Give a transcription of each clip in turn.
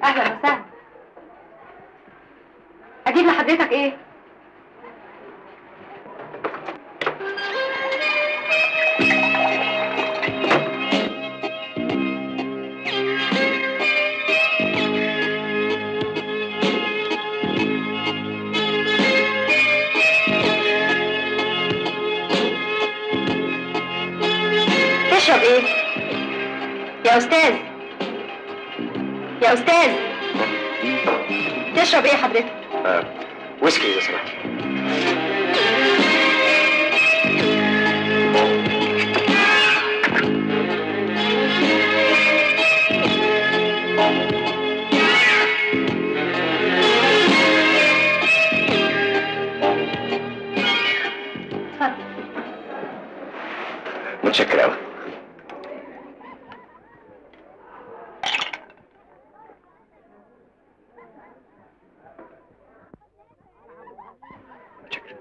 اهلا وسهلا اجيب لحضرتك ايه تشرب ايه يا استاذ يا استاذ تشرب ايه حضرتك آه. ويسكي لو سمحت اتفضل متشكر قوي متشكر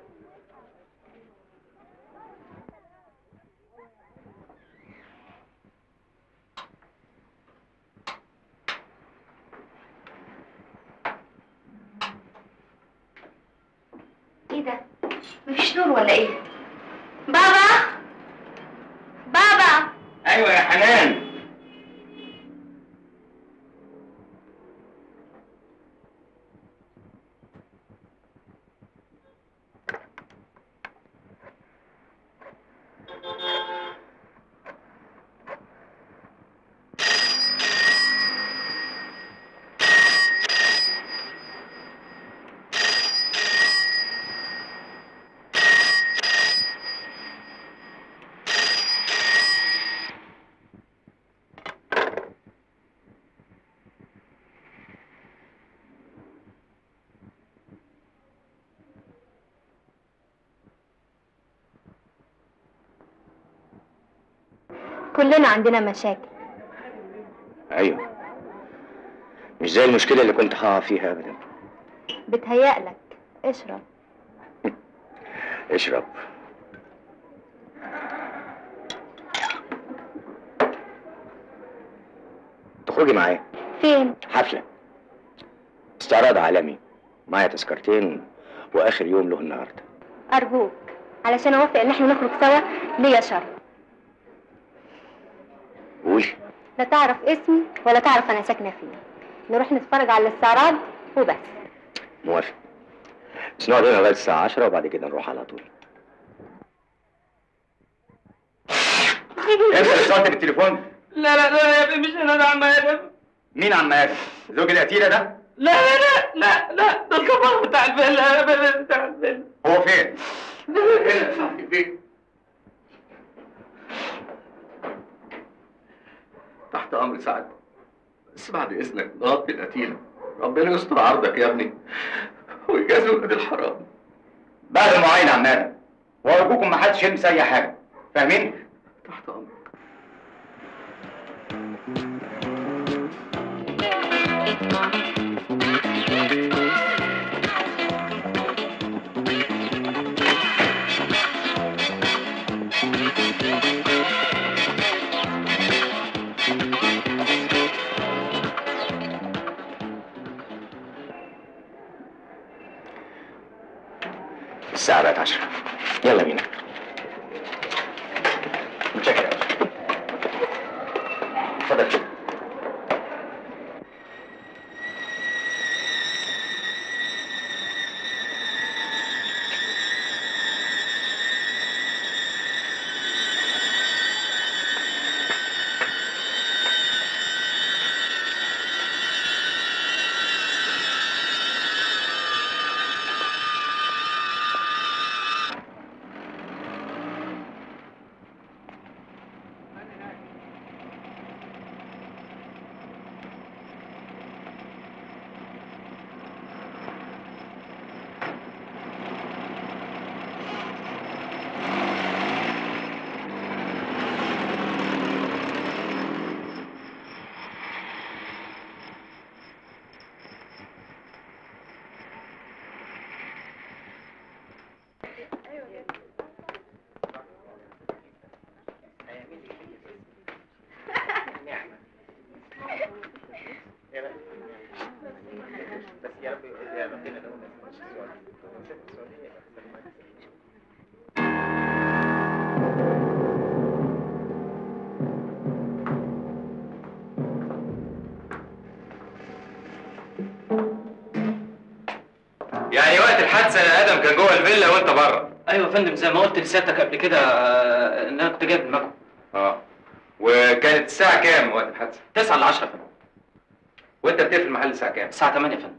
ايه ده مفيش نور ولا ايه بابا بابا ايوه يا حنان كلنا عندنا مشاكل ايوه مش زي المشكله اللي كنت هقع فيها ابدا بتهيألك اشرب اشرب تخرجي معايا فين حفله استعراض عالمي معايا تذكرتين واخر يوم له النهارده ارجوك علشان اوافق ان احنا نخرج سوا ليا شرط قولي لا تعرف اسمي ولا تعرف انا ساكنه فين نروح نتفرج على الاستعراض وبس موافق بس نقعد هنا لغايه الساعه 10 وبعد كده نروح على طول انت اللي اتصلت بالتليفون لا لا لا يا ابني مش انا ده عم ادم مين عم آدم؟ زوج القتيله ده لا لا لا لا لا ده الكبار بتاع الفيلا بتاع الفيلا هو فين هنا صاحبي فين تحت امر سعد بس بعد اذنك نغطي القتيله ربنا يستر عرضك يا ابني ويجازي ولاد الحرام بعد المعاينه يا عم آدم وارجوكم ما حدش يلمس اي حاجه فاهمين تحت امرك الساعه بقت 10 يلا بينا متشكر أوي. اتفضل يعني وقت الحادثه يا ادم كان جوه الفيلا وانت بره ايوه يا فندم زي ما قلت لسيادتك قبل كده آه، ان انا كنت جايب المكوى اه وكانت الساعه كام وقت الحادثه 9 ل 10 يا فندم وانت بتقفل المحل الساعه كام الساعه 8 يا فندم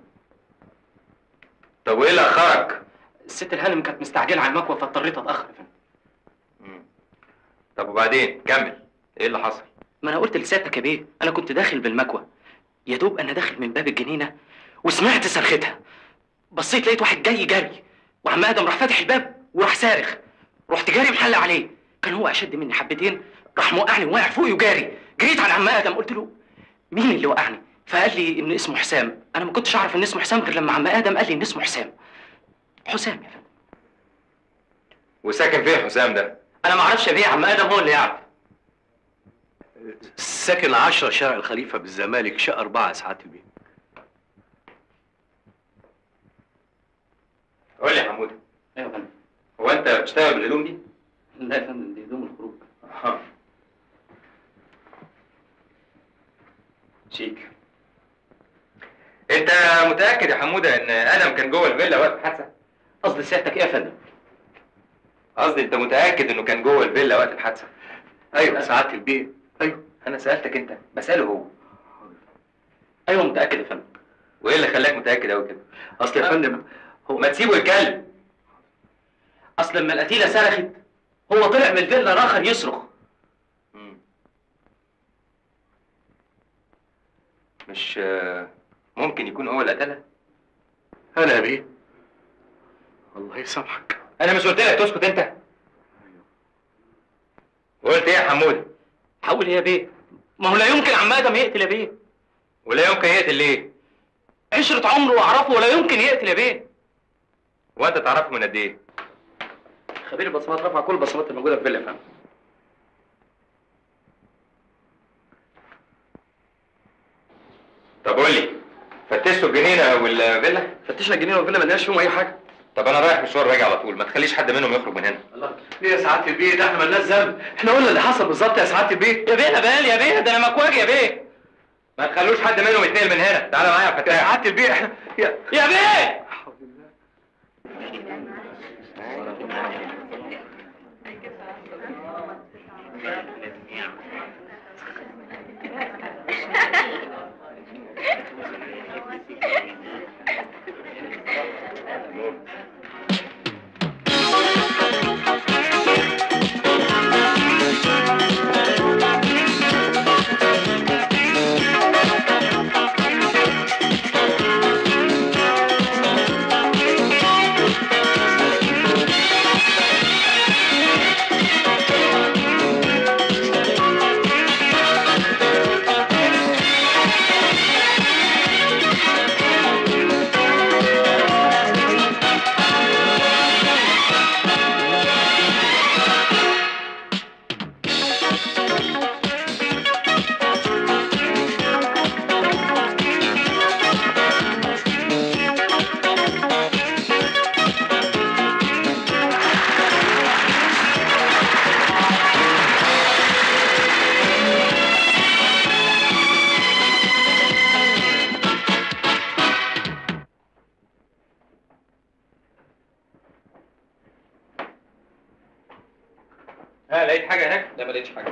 طب وايه اللي اخرك الست الهانم كانت مستعجله على المكوى فاضطريت اتاخر يا فندم مم. طب وبعدين كمل ايه اللي حصل ما انا قلت لسيادتك يا بيه انا كنت داخل بالمكوى يا دوب انا داخل من باب الجنينه وسمعت صرختها بصيت لقيت واحد جاي جري وعم ادم راح فاتح الباب وراح صارخ رحت جاري محل عليه كان هو اشد مني حبتين راح موقعني وواقع فوقي وجاري جريت على عم ادم قلت له مين اللي وقعني فقال لي ان اسمه حسام انا ما كنتش اعرف ان اسمه حسام غير لما عم ادم قال لي ان اسمه حسام حسام يا فندم وساكن فين حسام ده انا ما اعرفش يا بيه عم ادم هو اللي يعرف ساكن 10 شارع الخليفة بالزمالك شقة أربعة ساعات البيت قول لي يا حموده ايوه يا فندم هو انت بتشتغل بالهدوم دي لا يا فندم دي هدوم الخروج اه شيك انت متاكد يا حموده ان ادم كان جوه الفيلا وقت الحادثه قصد سيادتك ايه يا فندم قصدي انت متاكد انه كان جوه الفيلا وقت الحادثه أيوة ساعات البيت أيوة انا سالتك انت بساله هو ايوه متاكد يا فندم وايه اللي خلاك متاكد قوي كده أصل يا فندم هو ما تسيبه يتكلم اصل لما القتيله صرخت هو طلع من الفيلا الاخر يصرخ مم. مش آه، ممكن يكون هو اللي قتلها أنا يا بيه الله يسامحك انا مش قلت لك تسكت انت قلت ايه يا حمود حاول ايه يا بيه ما هو لا يمكن عم ادم يقتل يا بيه ولا يمكن يقتل ليه عشرة عمره واعرفه ولا يمكن يقتل يا بيه وانت تعرفه من قد ايه خبير البصمات رفع كل البصمات الموجوده في الفيلا يا فندم طب قول لي فتشتوا الجنينه والفيلا فتشنا الجنينه والفيلا ما لقيناش فيهم اي حاجه طب انا رايح مشوار راجع على طول ما تخليش حد منهم يخرج من هنا الله ليه يا سعادة البيت احنا مالناش ذنب احنا قلنا اللي حصل بالظبط يا سعادة البيت يا بيه انا بالي يا بيه ده انا مكواجي يا بيه ما تخلوش حد منهم يتنقل من هنا تعالى معايا يا يا فتاح سعادة البيت احنا يا يا بيه ها لقيت حاجه هناك لا ما لقيتش حاجه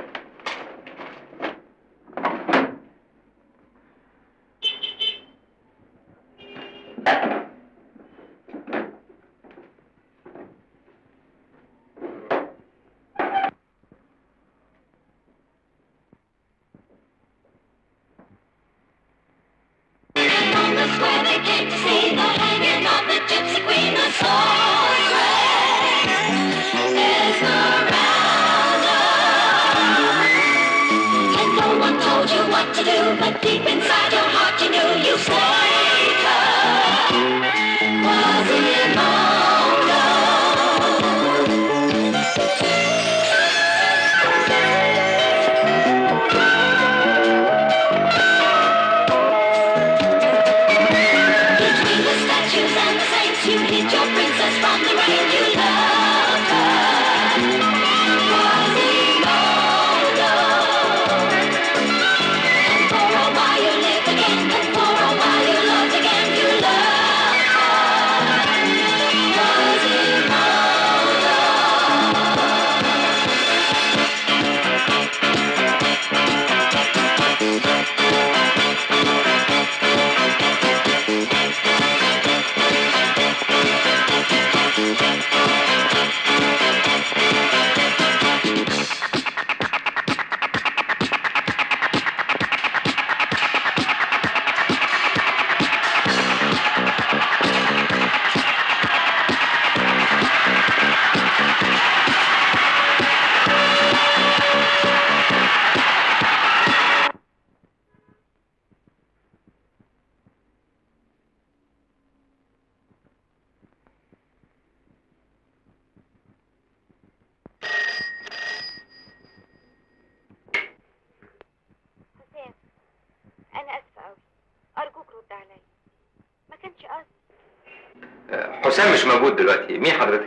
on the square they came to see the hanging of the gypsy queen, the sorceress, Esmeralda. And no one told you what to do, but deep inside your heart you knew you saved her. Was immortal. Between the statues and the saints, you hid your prince عليا ما كانش قصدي آه، حسام مش موجود دلوقتي مين حضرتك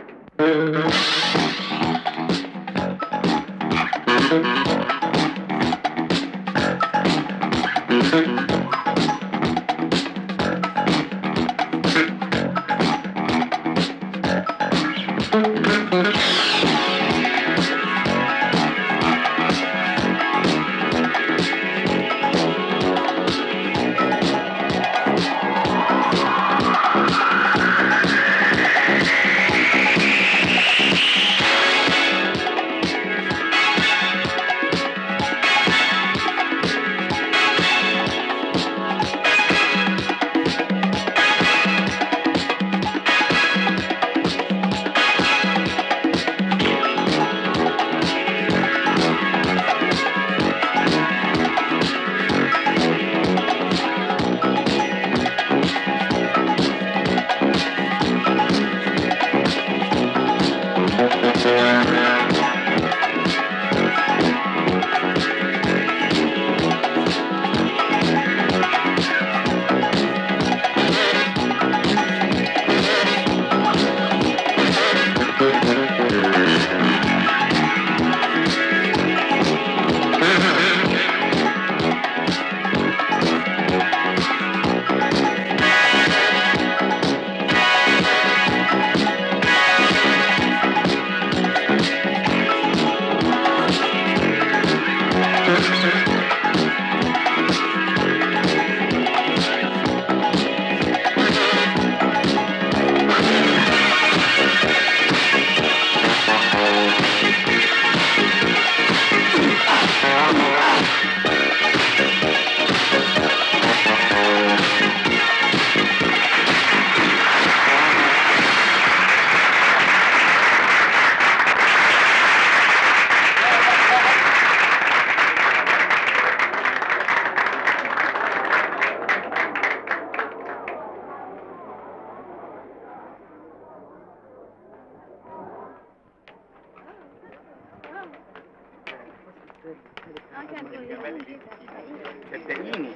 صدقيني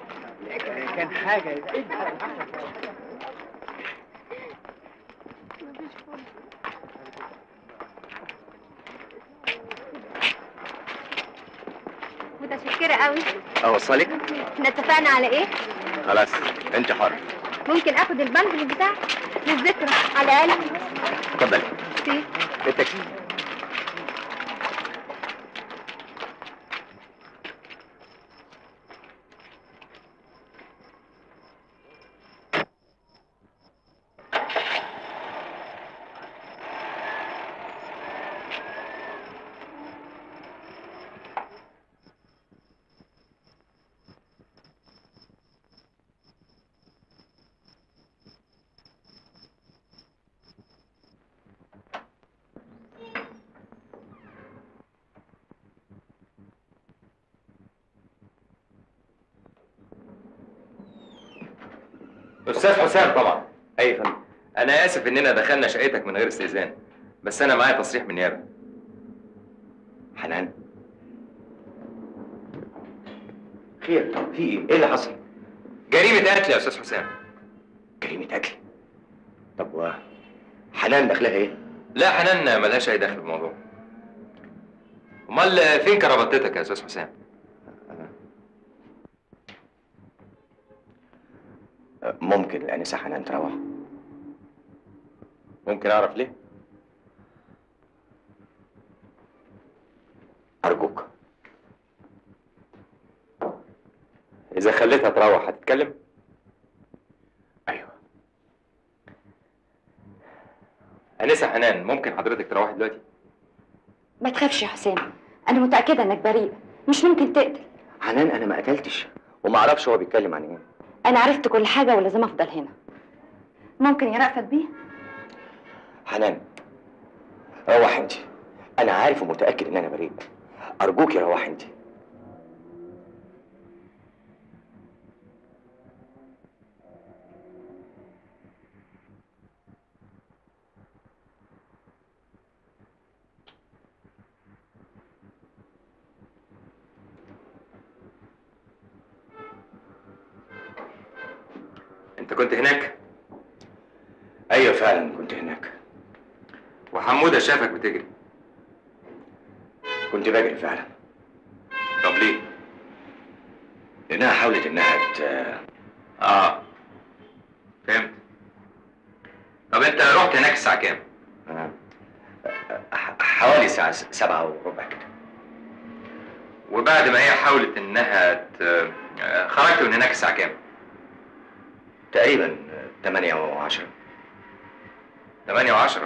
كان حاجه متشكرة قوي اوصلك احنا اتفقنا على ايه؟ خلاص انت حر ممكن اخد البندل بتاعك للذكرى على الاقل اتفضلي سي التاكسي استاذ حسام طبعا اي يا فندم انا اسف اننا دخلنا شقتك من غير استئذان بس انا معايا تصريح من النيابه حنان خير في ايه؟ ايه اللي حصل؟ جريمه قتل يا استاذ حسام جريمة قتل طب و حنان دخلها ايه؟ لا حنان ملهاش اي دخل بالموضوع امال فين كرافطتك يا استاذ حسام ممكن الانسة حنان تروح ممكن اعرف ليه ارجوك اذا خليتها تروح هتتكلم ايوه انسه حنان ممكن حضرتك تروحي دلوقتي ما تخافش يا حسام انا متأكدة انك بريء مش ممكن تقتل حنان انا ما قتلتش وما اعرفش هو بيتكلم عن ايه انا عرفت كل حاجة ولازم افضل هنا ممكن يا رأفت بيه حنان روح انت انا عارف ومتاكد ان انا بريء ارجوك يا روح انت انت كنت هناك ايوه فعلا كنت هناك وحموده شافك بتجري كنت بجري فعلا طب ليه لانها حاولت انها ت... اه فهمت طب انت رحت هناك الساعه كام آه. ح- حوالي الساعة س- سبعة وربع كده وبعد ما هي حاولت انها ت... آه، خرجت من هناك الساعه كام تقريبا تمانية وعشرة 8 و10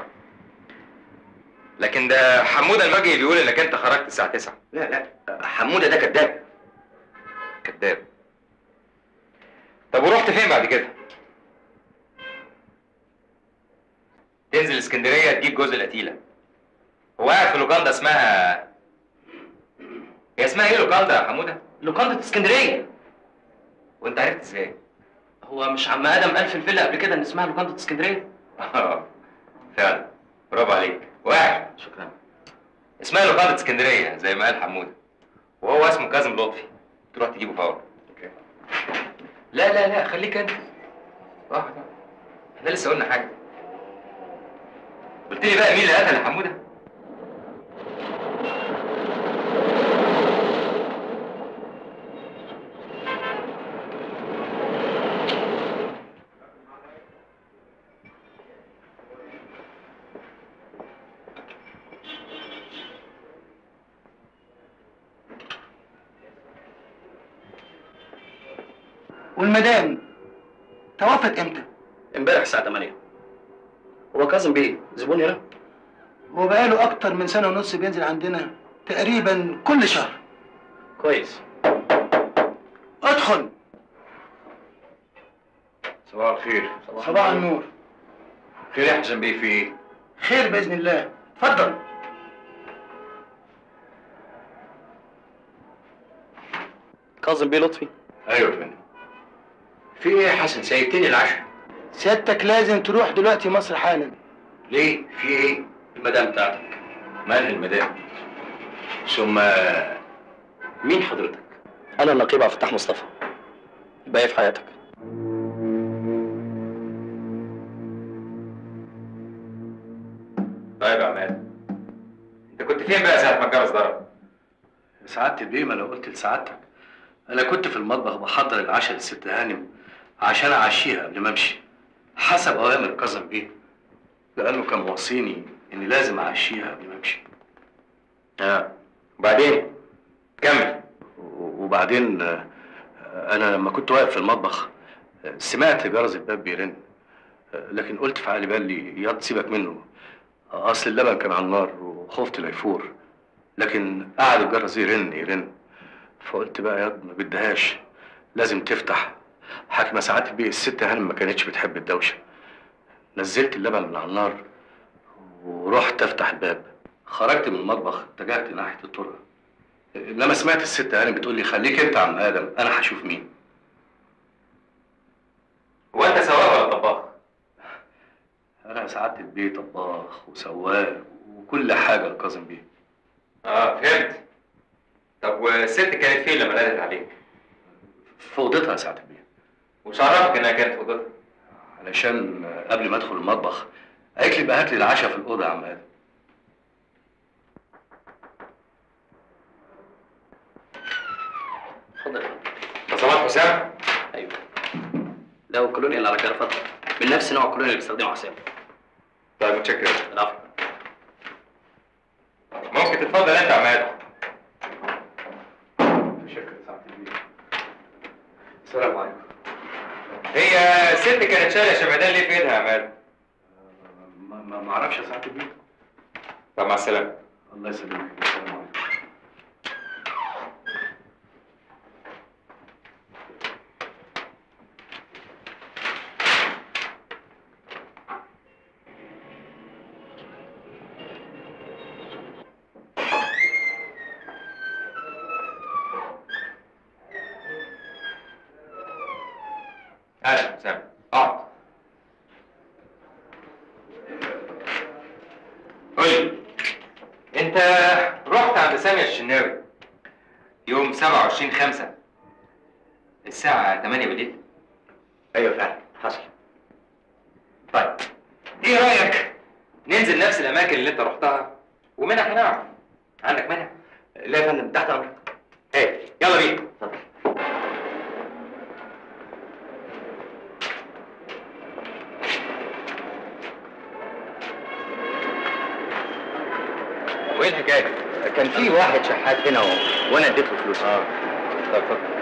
لكن ده حموده المجري بيقول انك انت خرجت الساعه 9 لا لا حمودة ده كذاب كذاب طب ورحت فين بعد كده تنزل اسكندريه تجيب جوز القتيله هو قاعد في لوكاندا اسمها هي اسمها ايه لوكاندا يا حموده لوكاندا اسكندريه وانت عرفت ازاي هو مش عم ادم قال في الفيلا قبل كده ان اسمها لوكاندا اسكندريه اه فعلا برافو عليك واحد شكرا اسمها لوكاندا اسكندريه زي ما قال حموده وهو اسمه كاظم لطفي تروح تجيبه فورا اوكي لا لا لا خليك انت واحد احنا لسه قلنا حاجه قلت لي بقى مين اللي قتل حموده والمدام توفت امتى؟ امبارح الساعه 8 هو كاظم بيه زبون هنا هو بقاله اكتر من سنه ونص بينزل عندنا تقريبا كل شهر كويس ادخل صباح الخير صباح النور خير يا حسن بيه في ايه؟ خير باذن الله اتفضل كاظم بيه لطفي ايوه يا فندم في ايه يا حسن سيبتني العشاء سيادتك لازم تروح دلوقتي مصر حالا ليه في ايه المدام بتاعتك مالها المدام ثم مين حضرتك انا النقيب عبد الفتاح مصطفى باقي في حياتك طيب يا عماد انت كنت فين بقى ساعه ما الجرس ضرب سعادة البيه ما لو قلت لسعادتك انا كنت في المطبخ بحضر العشاء للست هانم عشان اعشيها قبل ما امشي حسب اوامر كاظم بيه لانه كان موصيني اني لازم اعشيها قبل ما امشي اه وبعدين كمل وبعدين آه، انا لما كنت واقف في المطبخ آه، سمعت جرس الباب بيرن آه، لكن قلت في عقلي بالي ياض سيبك منه آه، اصل اللبن كان على النار وخفت لا يفور لكن قعد الجرس يرن يرن فقلت بقى ياض ما بدهاش لازم تفتح حاكمة ساعات البيه الست هانم ما كانتش بتحب الدوشة نزلت اللبن من على النار ورحت افتح الباب خرجت من المطبخ اتجهت ناحية الطرقة لما سمعت الست هانم بتقول لي خليك انت يا عم ادم انا هشوف مين هو انت سواق ولا طباخ انا سعادة البيه طباخ وسواق وكل حاجة لكاظم بيه اه فهمت طب والست كانت فين لما نادت عليك في اوضتها يا سعادة البيه وش عرفك انها كانت في اوضتها علشان قبل ما ادخل المطبخ قالت لي بقى هات لي العشاء في الاوضه يا عم ادم اتفضل يا فندم. ده صلاح حسام ايوه ده هو الكولونيا اللي على كرافته من نفس نوع الكولونيا اللي بيستخدمه حسام طيب متشكر العفو ممكن تتفضل انت يا عماد شكرا سعادة البيه السلام عليكم هي الست كانت شايله شمعدان ليه في ايدها يا عماد ما, ما, ما اعرفش يا سعادة البيه طب مع السلامه الله يسلمك السلام عليكم اهلا حسام اقعد قول لي انت رحت عند سامي الشناوي يوم 27 5 الساعة 8 بالليل ايوه فعلا حصل طيب ايه رايك ننزل نفس الاماكن اللي انت رحتها ومنها هنعرف عندك مانع لا يا فندم تحت امرك ايه يلا بينا اتفضل وايه الحكايه كان في واحد شحات هنا و... وانا اديت له فلوس اه طب اتفضل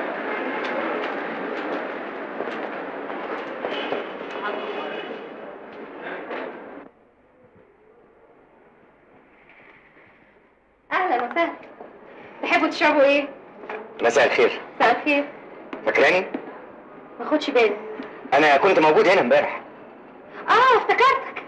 اهلا وسهلا تحبوا تشربوا ايه؟ مساء الخير مساء الخير فاكراني ما خدش بالي انا كنت موجود هنا امبارح اه افتكرتك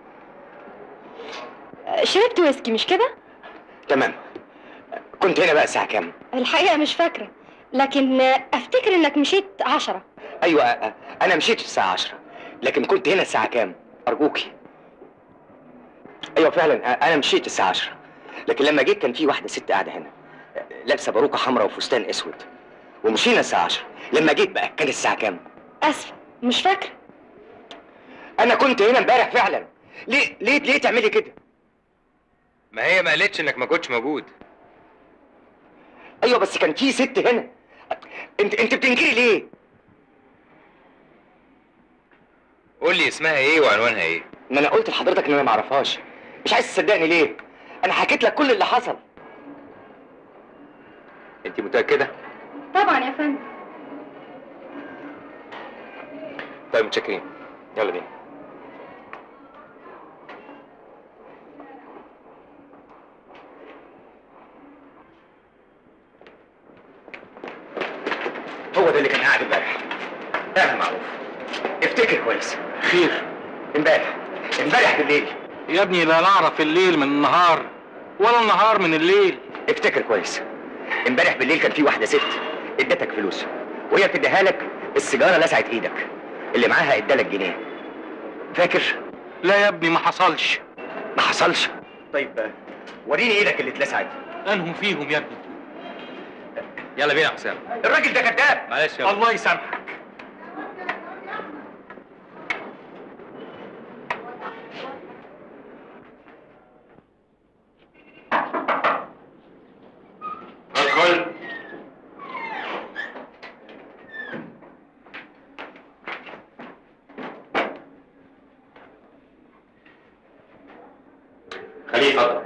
شربت ويسكي مش كده؟ تمام كنت هنا بقى الساعه كام الحقيقة مش فاكرة لكن افتكر انك مشيت عشرة ايوه أ- انا مشيت الساعه 10 لكن كنت هنا الساعه كام ارجوكي ايوه فعلا أ- انا مشيت الساعه 10 لكن لما جيت كان في واحده ست قاعده هنا لابسه باروكه حمراء وفستان اسود ومشينا الساعه 10 لما جيت بقى كان الساعه كام اسفة مش فاكرة انا كنت هنا امبارح فعلا ليه ليه ليه تعملي كده ما هي ما قالتش انك ما كنتش موجود ايوه بس كان في ست هنا انت انت بتنكري ليه قول لي اسمها ايه وعنوانها ايه ما انا قلت لحضرتك ان انا ما اعرفهاش مش عايز تصدقني ليه انا حكيت لك كل اللي حصل انت متاكده طبعا يا فندم طيب متشكرين يلا بينا هو ده اللي كان قاعد امبارح اعمل معروف افتكر كويس خير امبارح امبارح بالليل يا ابني لا نعرف الليل من النهار ولا النهار من الليل افتكر كويس امبارح بالليل كان في واحده ست ادتك فلوس وهي بتديها لك السيجاره لسعت ايدك اللي معاها ادالك جنيه فاكر لا يا ابني ما حصلش ما حصلش طيب وريني ايدك اللي اتلسعت انهم فيهم يا ابني يلا بينا يا حسام الراجل ده كذاب معلش يلا الله يسامحك ادخل خليه يتفضل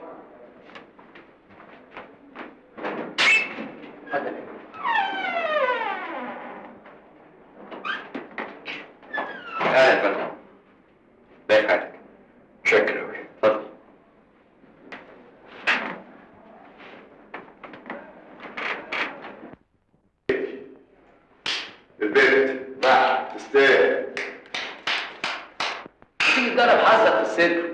اهلا يا فندم باقي حياتك شكرا قوي اتفضل البنت لا تستاهل تيجي تجرب حظك في الصدر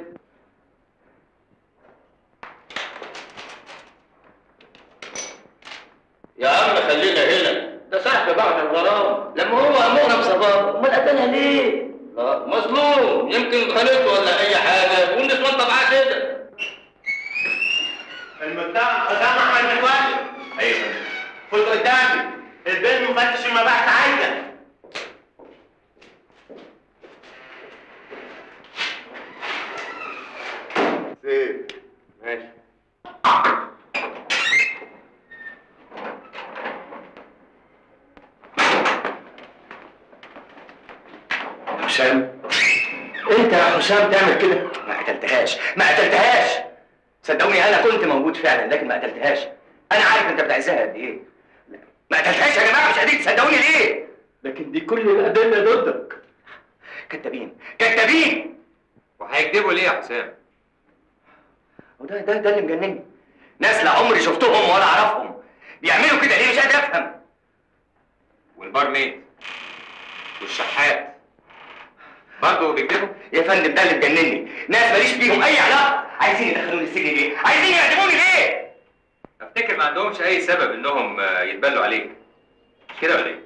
يا عم خلينا هنا ده سحب بعد الغرام لما هو امرنا بصبابه امال قتلها ليه؟ لا مظلوم يمكن خانته ولا اي حاجه والنسوان طبعها كده المتهم حسام احمد متولي ايوه خد قدامي البين مفتش المباحث عايزك سيف ماشي حسام انت يا حسام تعمل كده ما قتلتهاش ما قتلتهاش صدقوني انا كنت موجود فعلا لكن ما قتلتهاش انا عارف انت بتعزها قد ايه ما قتلتهاش يا جماعه مش قادرين تصدقوني ليه لكن دي كل الادله ضدك كذابين كذابين وهيكذبوا ليه يا حسام؟ وده ده ده اللي مجنني ناس لا عمري شفتهم ولا اعرفهم بيعملوا كده ليه مش قادر افهم والبارميد والشحات برضه بيكذبوا؟ يا فندم ده اللي مجنني ناس ماليش بيهم اي علاقه عايزين يدخلوني السجن ليه عايزين يعدموني ليه افتكر ما عندهمش اي سبب انهم آه، يتبلوا عليك مش كده ولا ايه؟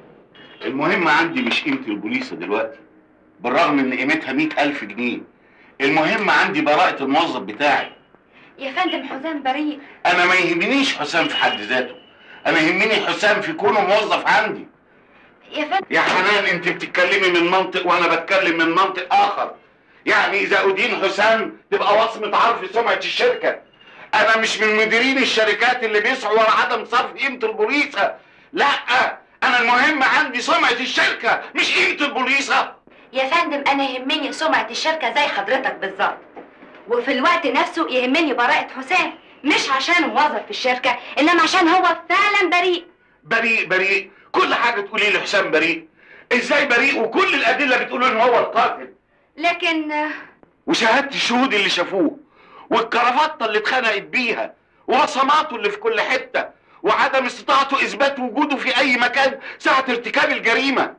المهم عندي مش قيمة البوليصة دلوقتي بالرغم ان قيمتها مئة ألف جنيه المهم عندي براءة الموظف بتاعي يا فندم حسام بريء انا ما يهمنيش حسام في حد ذاته انا يهمني حسام في كونه موظف عندي يا فندم يا حنان انت بتتكلمي من منطق وانا بتكلم من منطق اخر يعني اذا ادين حسام تبقى وصمة عار في سمعة الشركة انا مش من مديرين الشركات اللي بيسعوا ورا عدم صرف قيمة البوليصة لا انا المهم عندي سمعة الشركة مش قيمة البوليصة يا فندم انا يهمني سمعة الشركة زي حضرتك بالظبط وفي الوقت نفسه يهمني براءة حسام مش عشان موظف في الشركة انما عشان هو فعلا بريء بريء بريء كل حاجة تقولي لي حسام بريء ازاي بريء وكل الادلة بتقول ان هو القاتل لكن آه، وشهادة الشهود اللي شافوه والكرافتة اللي اتخنقت بيها وبصماته اللي في كل حتة وعدم استطاعته اثبات وجوده في اي مكان ساعة ارتكاب الجريمة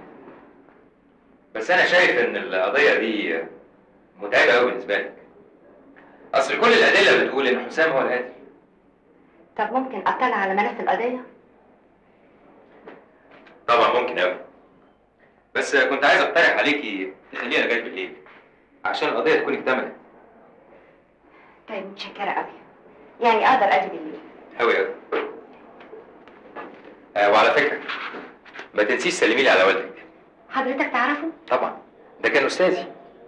بس انا شايف ان القضيه دي متعبه قوي بالنسبه لك اصل كل الادله بتقول ان حسام هو القاتل طب ممكن اطلع على ملف القضية طبعا ممكن قوي بس كنت عايز اقترح عليكي تخليها لغايه بالليل عشان القضيه تكون اكتملت طيب متشكرة قوي يعني اقدر اجي بالليل قوي قوي آه وعلى فكره ما تنسيش سلمي لي على والدك حضرتك تعرفه؟ طبعا ده كان استاذي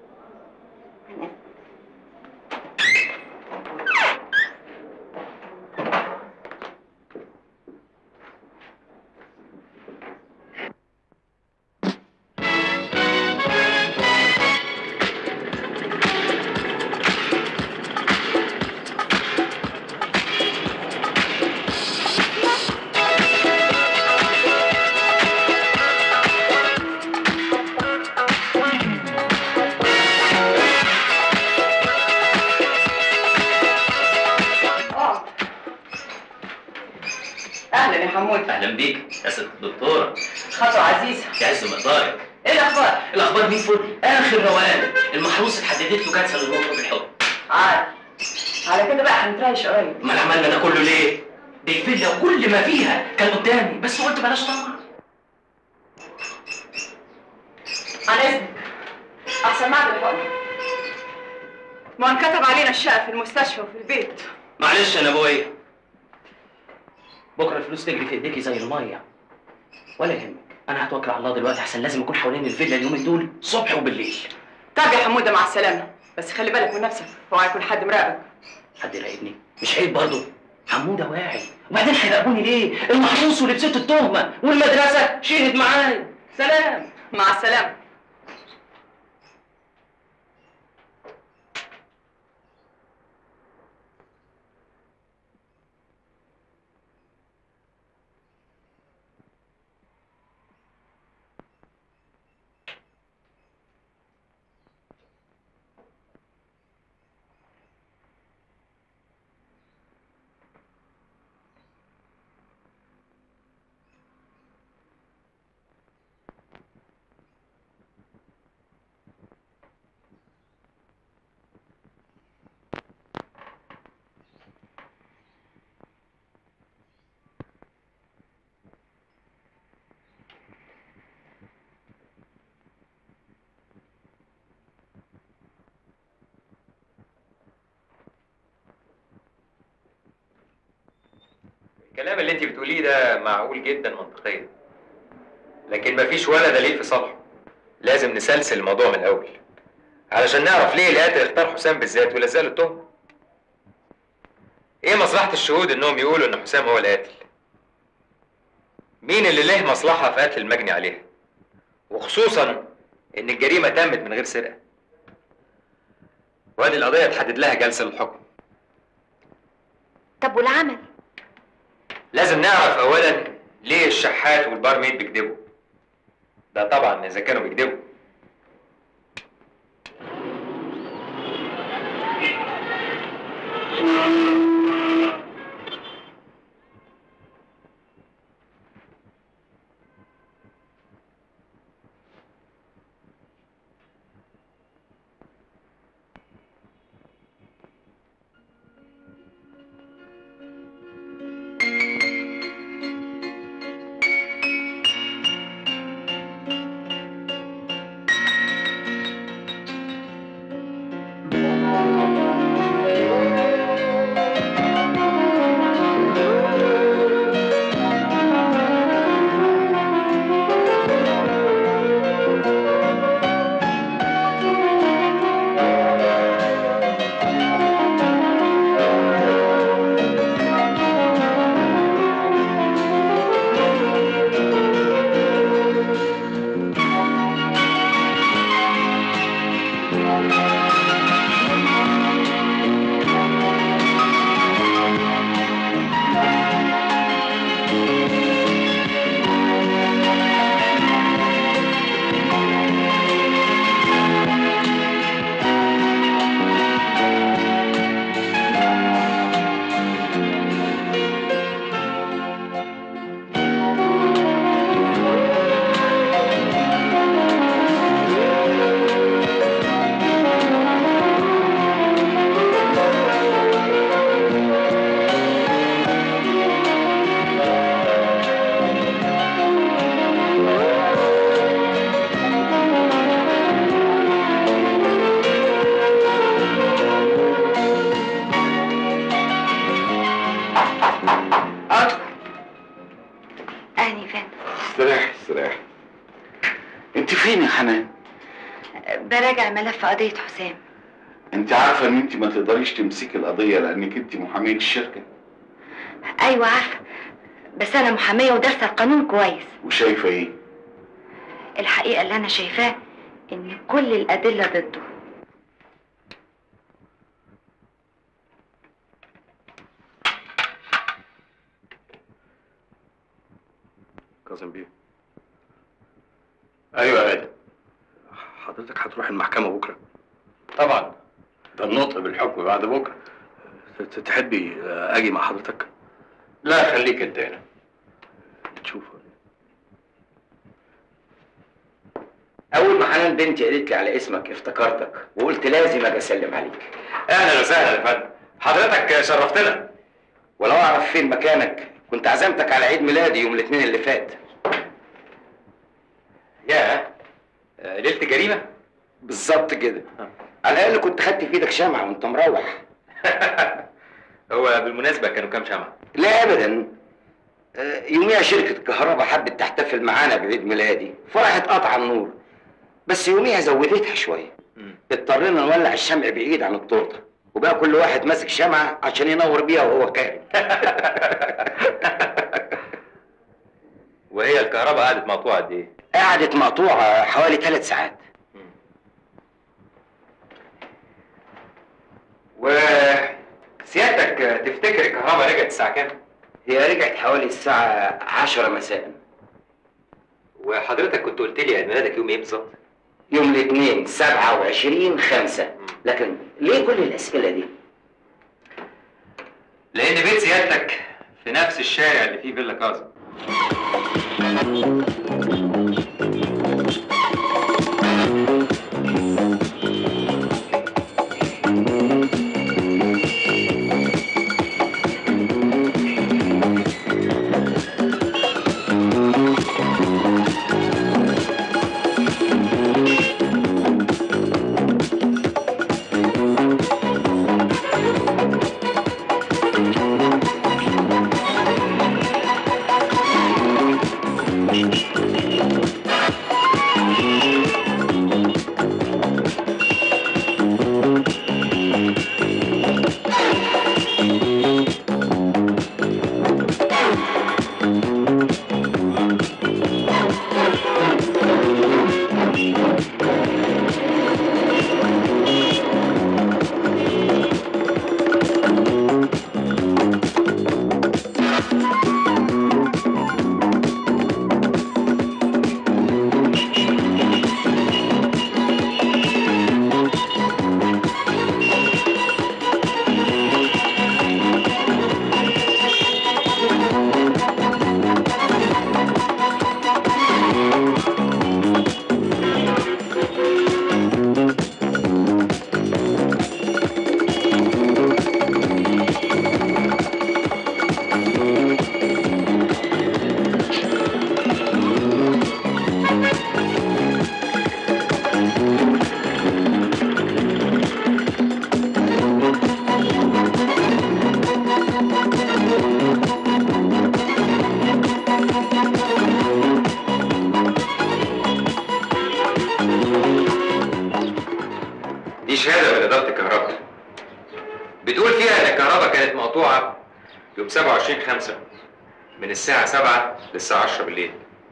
اهلا يا حمود اهلا بيك يا ست الدكتوره خطوة عزيزة تعز مقدارك ايه الاخبار؟ الاخبار دي فل اخر روقان المحروس اتحددت له كانسر النطق بالحب عارف على كده بقى هنتريش قريب امال عملنا ده كله ليه؟ دي الفيلا وكل ما فيها كان قدامي بس قلت بلاش طمع عن اذنك احسن معد الحقن ما انكتب علينا الشقة في المستشفى وفي البيت معلش يا ابويا بكره الفلوس تجري في ايديكي زي الميه ولا يهمك انا هتوكل على الله دلوقتي احسن لازم اكون حوالين الفيلا اليومين دول صبح وبالليل طب يا حمودة مع السلامة بس خلي بالك من نفسك اوعى يكون حد مراقبك حد يراقبني مش عيب برضه حموده واعي وبعدين هيراقبوني ليه المحروس ولبست التهمه والمدرسه شهد معايا سلام مع السلامة الكلام اللي انت بتقوليه ده معقول جدا منطقيا لكن مفيش ولا دليل في صالحه لازم نسلسل الموضوع من الاول علشان نعرف ليه القاتل اختار حسام بالذات ولزق له التهمه ايه مصلحه الشهود انهم يقولوا ان حسام هو القاتل مين اللي له مصلحه في قتل المجني عليها وخصوصا ان الجريمه تمت من غير سرقه وادي القضيه تحدد لها جلسه للحكم طب والعمل؟ لازم نعرف اولا ليه الشحات والبارميد بيكذبوا ده طبعا اذا كانوا بيكذبوا في قضيه حسام انت عارفه ان انت ما تقدريش تمسكي القضيه لانك انت محاميه الشركه ايوه عارفه بس انا محاميه ودارسه القانون كويس وشايفه ايه الحقيقه اللي انا شايفاه ان كل الادله ضده كاظم بيه ايوه يا ادم حضرتك هتروح المحكمه بكره طبعا ده النطق بالحكم بعد بكره ت- تحبي اجي مع حضرتك لا خليك انت هنا تشوف اول ما حنان بنتي قالت لي على اسمك افتكرتك وقلت لازم اجي اسلم عليك اهلا وسهلا يا فندم حضرتك شرفتنا ولو اعرف فين مكانك كنت عزمتك على عيد ميلادي يوم الاثنين اللي فات يا ليله الجريمه بالظبط كده على الاقل كنت خدت في ايدك شمعه وانت مروح هو بالمناسبه كانوا كام شمعه لا ابدا آه، يوميها شركة الكهرباء حبت تحتفل معانا بعيد ميلادي فرحت قطع النور بس يوميها زودتها شوية اضطرينا نولع الشمع بعيد عن التورته وبقى كل واحد ماسك شمعة عشان ينور بيها وهو خارج وهي الكهرباء قعدت مقطوعه قد ايه قعدت مقطوعة حوالي ثلاث ساعات وسيادتك تفتكر الكهرباء رجعت الساعه كام هي رجعت حوالي الساعة عشرة مساء وحضرتك كنت قلت لي عيد ميلادك يوم ايه بالظبط يوم الاثنين سبعة وعشرين خمسة لكن ليه كل الأسئلة دي؟ لان بيت سيادتك في نفس الشارع اللي فيه فيلا كاظم دي شهاده من اداره الكهرباء بتقول فيها ان الكهرباء كانت مقطوعه يوم 27 5 من الساعه 7 للساعه 10 بالليل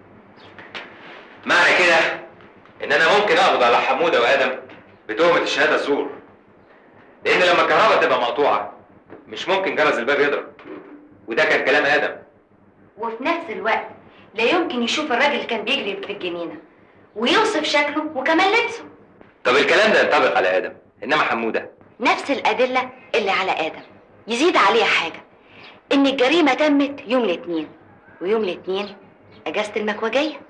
معنى كده ان انا ممكن اقبض على حموده وادم بتهمه الشهاده الزور لان لما الكهرباء تبقى مقطوعه مش ممكن جرس الباب يضرب وده كان كلام ادم وفي نفس الوقت لا يمكن يشوف الراجل اللي كان بيجري في الجنينه ويوصف شكله وكمان لبسه طب الكلام ده ينطبق على ادم انما حموده نفس الأدلة اللي على آدم يزيد عليها حاجة إن الجريمة تمت يوم الاثنين ويوم الاثنين أجازة المكوجية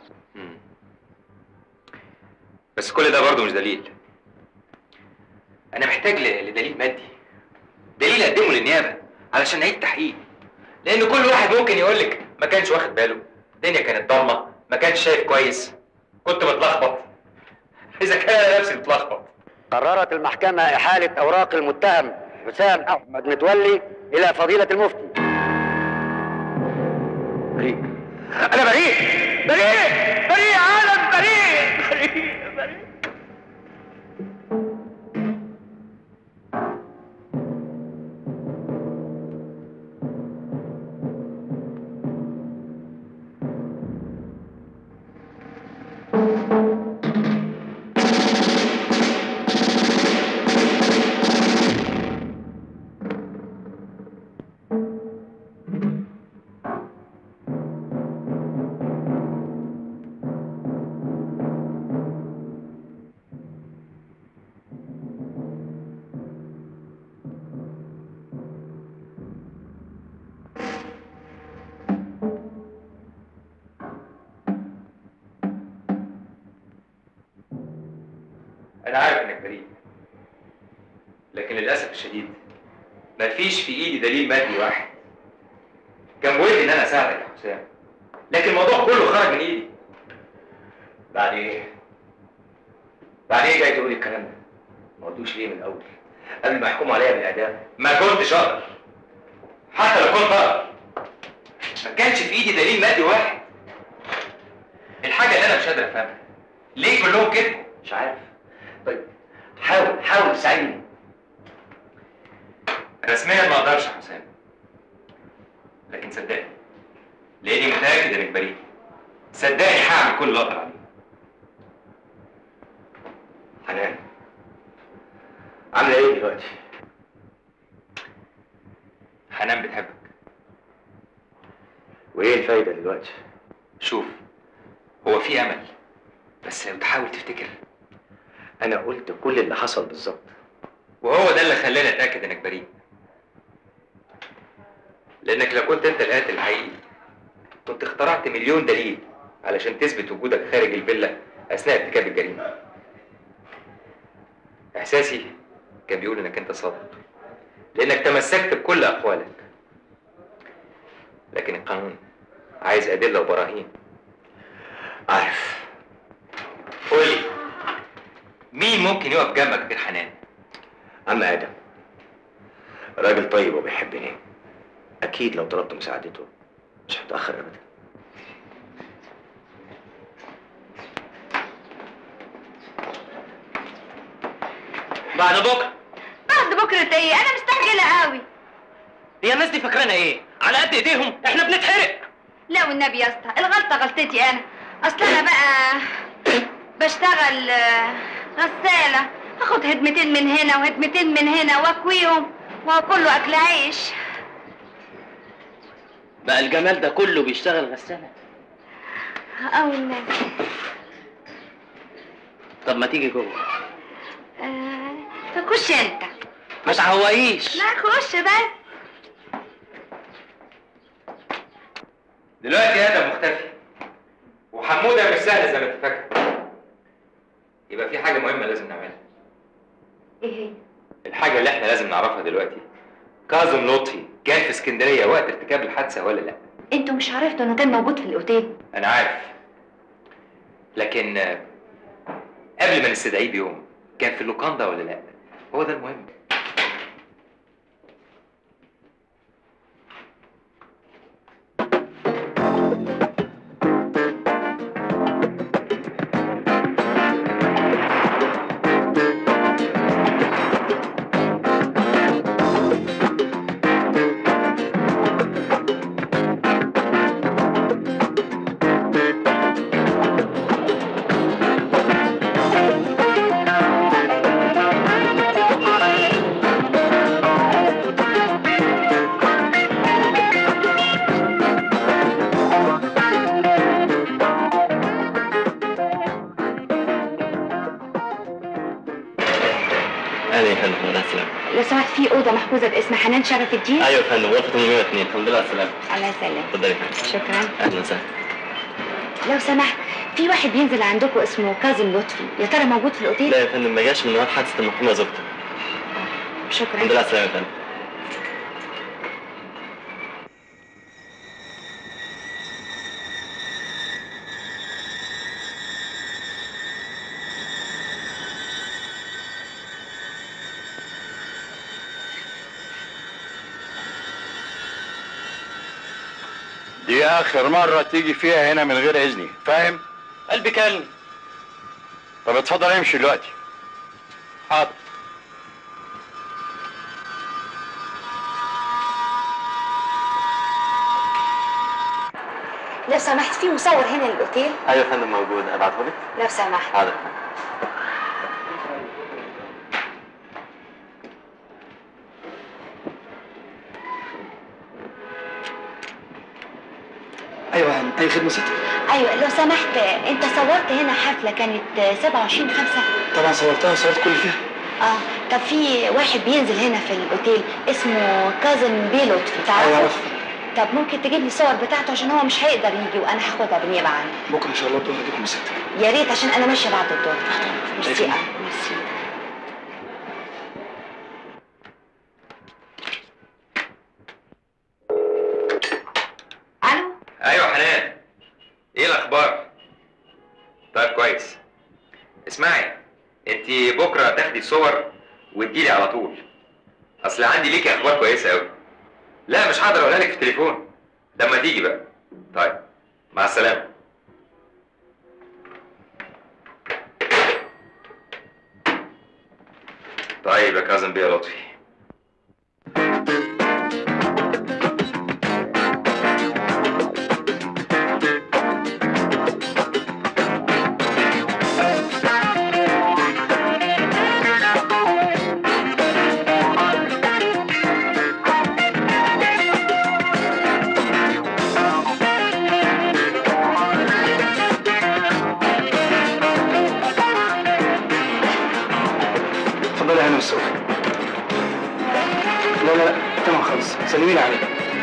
بس كل ده برضه مش دليل انا محتاج ل- لدليل مادي دليل اقدمه للنيابه علشان نعيد تحقيق لان كل واحد ممكن يقول لك ما كانش واخد باله الدنيا كانت ضلمه ما كانش شايف كويس كنت متلخبط اذا كان انا نفسي متلخبط قررت المحكمة إحالة أوراق المتهم حسام أحمد متولي إلى فضيلة المفتي بريء أنا بريء بريء بريء عالم بريء بريء بريء انا عارف انك بريء لكن للاسف الشديد مفيش في ايدي دليل مادي واحد كان بودي ان انا اساعدك يا حسام لكن الموضوع كله خرج من ايدي بعد ايه؟ بعد ايه جاي تقولي الكلام ده؟ ما قلتوش ليه من الاول؟ قبل ما يحكموا عليا بالاعدام ما كنتش اقدر حتى لو كنت اقدر ما كانش في ايدي دليل مادي واحد الحاجه اللي انا مش قادر افهمها ليه كلهم كده مش عارف طيب حاول حاول تساعدني رسميا ما اقدرش يا حسام لكن صدقني لاني متاكد انك بريء صدقني هعمل كل اللي اقدر عليه حنان عامله ايه دلوقتي؟ حنان بتحبك وايه الفايده دلوقتي؟ شوف هو في امل بس لو تحاول تفتكر انا قلت كل اللي حصل بالظبط وهو ده اللي خلاني اتاكد انك بريء لانك لو كنت انت القاتل الحقيقي كنت اخترعت مليون دليل علشان تثبت وجودك خارج الفيلا اثناء ارتكاب الجريمه احساسي كان بيقول انك انت صادق لانك تمسكت بكل اقوالك لكن القانون عايز ادله وبراهين عارف قول لي مين ممكن يقف جنبك غير حنان عم ادم راجل طيب وبيحبني اكيد لو طلبت مساعدته مش هتاخر ابدا بعد بكره بعد بكره ايه انا مستعجله قوي هي الناس دي فاكرانا ايه على قد ايديهم احنا بنتحرق لا والنبي يا اسطى الغلطه غلطتي انا اصل انا بقى بشتغل آه، غساله اخد هدمتين من هنا وهدمتين من هنا واكويهم وهو كله اكل عيش بقى الجمال ده كله بيشتغل غسالة او النبي طب ما تيجي جوه آه، فخش انت ما تعوقيش لا خش بس دلوقتي ادم مختفي وحموده مش سهل زي ما انت فاكر يبقى في حاجه مهمه لازم نعملها ايه هي الحاجه اللي احنا لازم نعرفها دلوقتي كاظم لطفي كان في اسكندريه وقت ارتكاب الحادثه ولا لا انتوا مش عرفتوا انه كان موجود في الاوتيل انا عارف لكن آه، قبل ما نستدعيه بيوم كان في اللوكاندا ولا لا هو ده المهم اهلا يا فندم الله يسلمك لو سمحت في اوضه محجوزه باسم حنان شرف الدين ايوه يا فندم غرفه 802 الحمد لله على السلامه الله يسلمك اتفضلي يا فندم شكرا اهلا وسهلا لو سمحت في واحد بينزل عندكم اسمه كاظم لطفي يا ترى موجود في الاوتيل لا يا فندم ما جاش من وقت حادثه المرحومه زوجته شكرا الحمد لله على السلامه يا فندم دي اخر مرة تيجي فيها هنا من غير اذني فاهم قلبي كلمي طب اتفضل امشي دلوقتي حاضر لو سمحت في مصور هنا للاوتيل ايوه يا فندم موجود ابعته لك لو سمحت حاضر ايوه هاني اي خدمه ستي ايوه لو سمحت انت صورت هنا حفله كانت 27 5 طبعا صورتها وصورت كل فيها اه طب في واحد بينزل هنا في الاوتيل اسمه كاظم بيه لطفي ايوه تعرفه عارف طب ممكن تجيب لي الصور بتاعته عشان هو مش هيقدر يجي وانا هاخدها بالنيابه عنه بكره ان شاء الله الظهر اجيبكم ستة يا ريت عشان انا ماشيه بعد الدور ميرسي شايفين؟ أوي، ميرسي وحنان ايه الاخبار طيب كويس اسمعي انت بكره تاخدي صور وتجيلي على طول اصل عندي ليكي اخبار كويسه قوي لا مش هقدر اقولها لك في التليفون لما تيجي بقى طيب مع السلامه طيب يا كاظم بيه يا لطفي اتفضلي يا هانم السوق لا لا لا تمام خلاص سلمي لي عليه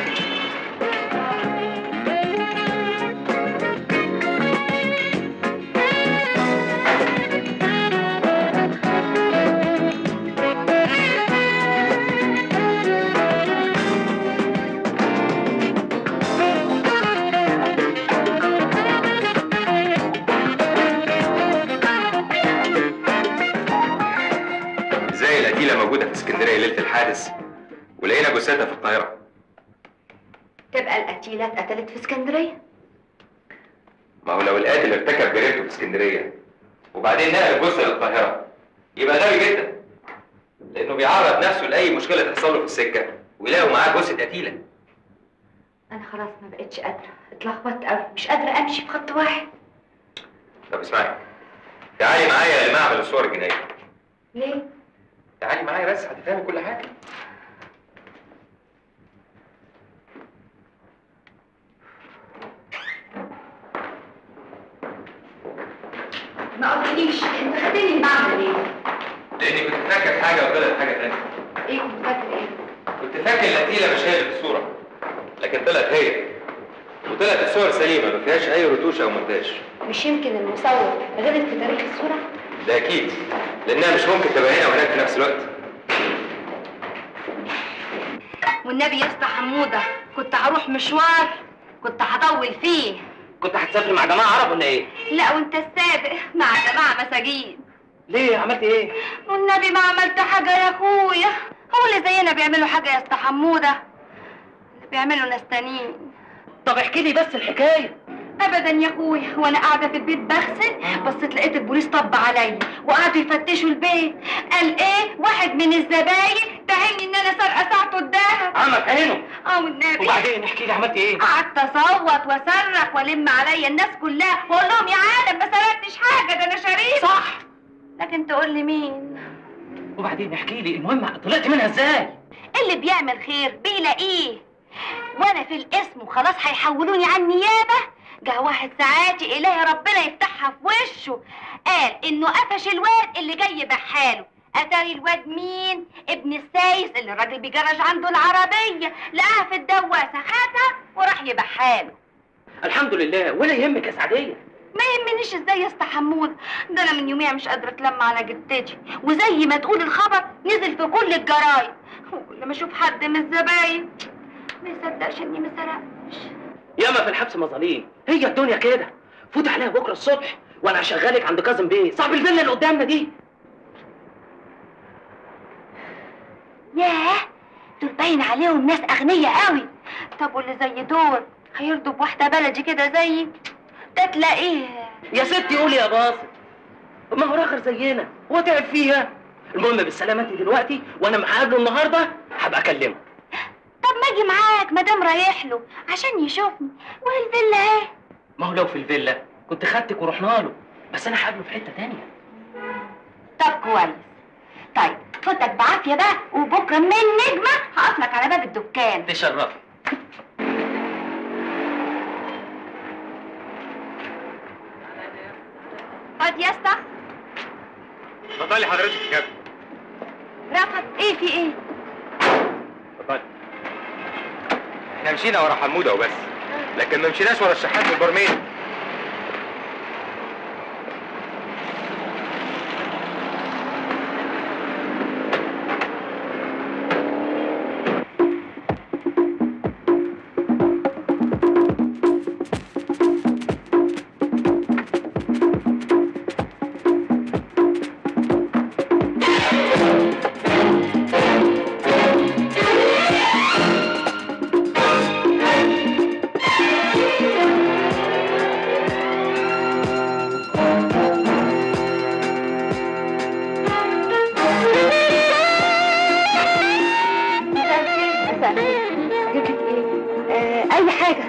ازاي القتيله موجوده في اسكندريه ليله الحادث ولقينا جثتها في القاهره تبقى القتيلة اتقتلت في اسكندرية ما هو لو القاتل ارتكب جريمته في اسكندريه وبعدين نقل الجثه للقاهره يبقى غبي جدا لانه بيعرض نفسه لاي مشكله تحصل له في السكه ويلاقوا معاه جثه قتيله أنا خلاص ما بقتش قادرة اتلخبطت أوي مش قادرة أمشي في خط واحد طب اسمعي تعالي معايا لمعمل الصور الجنائيه ليه؟ تعالي معايا بس هتفهمي كل حاجه ما قلتليش أنت خدتني المعمل ليه؟ لاني كنت فاكر حاجه وطلعت حاجه ثانيه إيه كنت فاكر إيه؟ كنت فاكر القتيله مش هي اللي في الصوره لكن طلعت هي وطلعت الصور سليمه ما فيهاش اي رتوش او مونتاج مش يمكن المصور غلط في تاريخ الصورة؟ ده اكيد لانها مش ممكن تبقى هنا وهناك في نفس الوقت والنبي يا اسطى حمودة كنت هروح مشوار كنت هطول فيه كنت هتسافر مع جماعه عرب ولا ايه؟ لا وانت السابق مع جماعة مساجين ليه عملت ايه؟ والنبي ما عملت حاجة يا اخويا هو اللي زينا بيعملوا حاجة يا اسطى حمودة اللي بيعملوا ناس تانيين طب احكي لي بس الحكايه ابدا يا اخويا وانا قاعده في البيت بغسل بصيت لقيت البوليس طب عليا وقعدوا يفتشوا البيت قال ايه واحد من الزباين تهمني ان انا سارقه ساعته الدهب عمك عينه اه والنبي وبعدين احكي لي عملت ايه؟ قعدت اصوت واصرخ والم عليا الناس كلها واقول لهم يا عالم ما سرقتش حاجه ده انا شريف صح لكن تقول لي مين وبعدين احكي لي المهم طلعت منها ازاي؟ اللي بيعمل خير بيلاقيه وانا في الاسم وخلاص هيحولوني على النيابه جه واحد ساعاتي الهي ربنا يفتحها في وشه قال انه قفش الواد اللي جاي بحاله اتاري الواد مين ابن السايس اللي الراجل بيجرج عنده العربيه لقاها في الدواسه خدها وراح يبحاله الحمد لله ولا يهمك يا سعديه ما يهمنيش ازاي يا اسطى حمود ده انا من يوميها مش قادره اتلم على جدتي وزي ما تقول الخبر نزل في كل الجرايد وكل ما اشوف حد من الزباين ما يصدقش اني ما سرقتش ياما في الحبس مظاليم هي الدنيا كده فوت عليها بكره الصبح وانا هشغلك عند كاظم بيه صاحب الفيلا اللي قدامنا دي ياه دول باين عليهم ناس اغنياء قوي طب واللي زي دول هيرضوا بواحده بلدي كده زيي ده تلاقيه يا ستي قولي يا باص ما هو راخر زينا هو تعب فيها المهم بالسلامه انت دلوقتي وانا هقابله النهارده هبقى اكلمه طب ما اجي معاك مدام رايح له عشان يشوفني والفيلا اهي ما هو لو في الفيلا كنت خدتك ورحنا له بس انا هقابله في حته تانية طب كويس طيب فوتك بعافيه بقى وبكره من نجمه هقفلك على باب الدكان تشرفي اقعد يا اسطى اتفضلي حضرتك يا كابتن رفض ايه في ايه اتفضلي احنا مشينا ورا حموده وبس لكن ما مشيناش ورا الشحات والبرميل انا اجيب لك ايه آه اي حاجه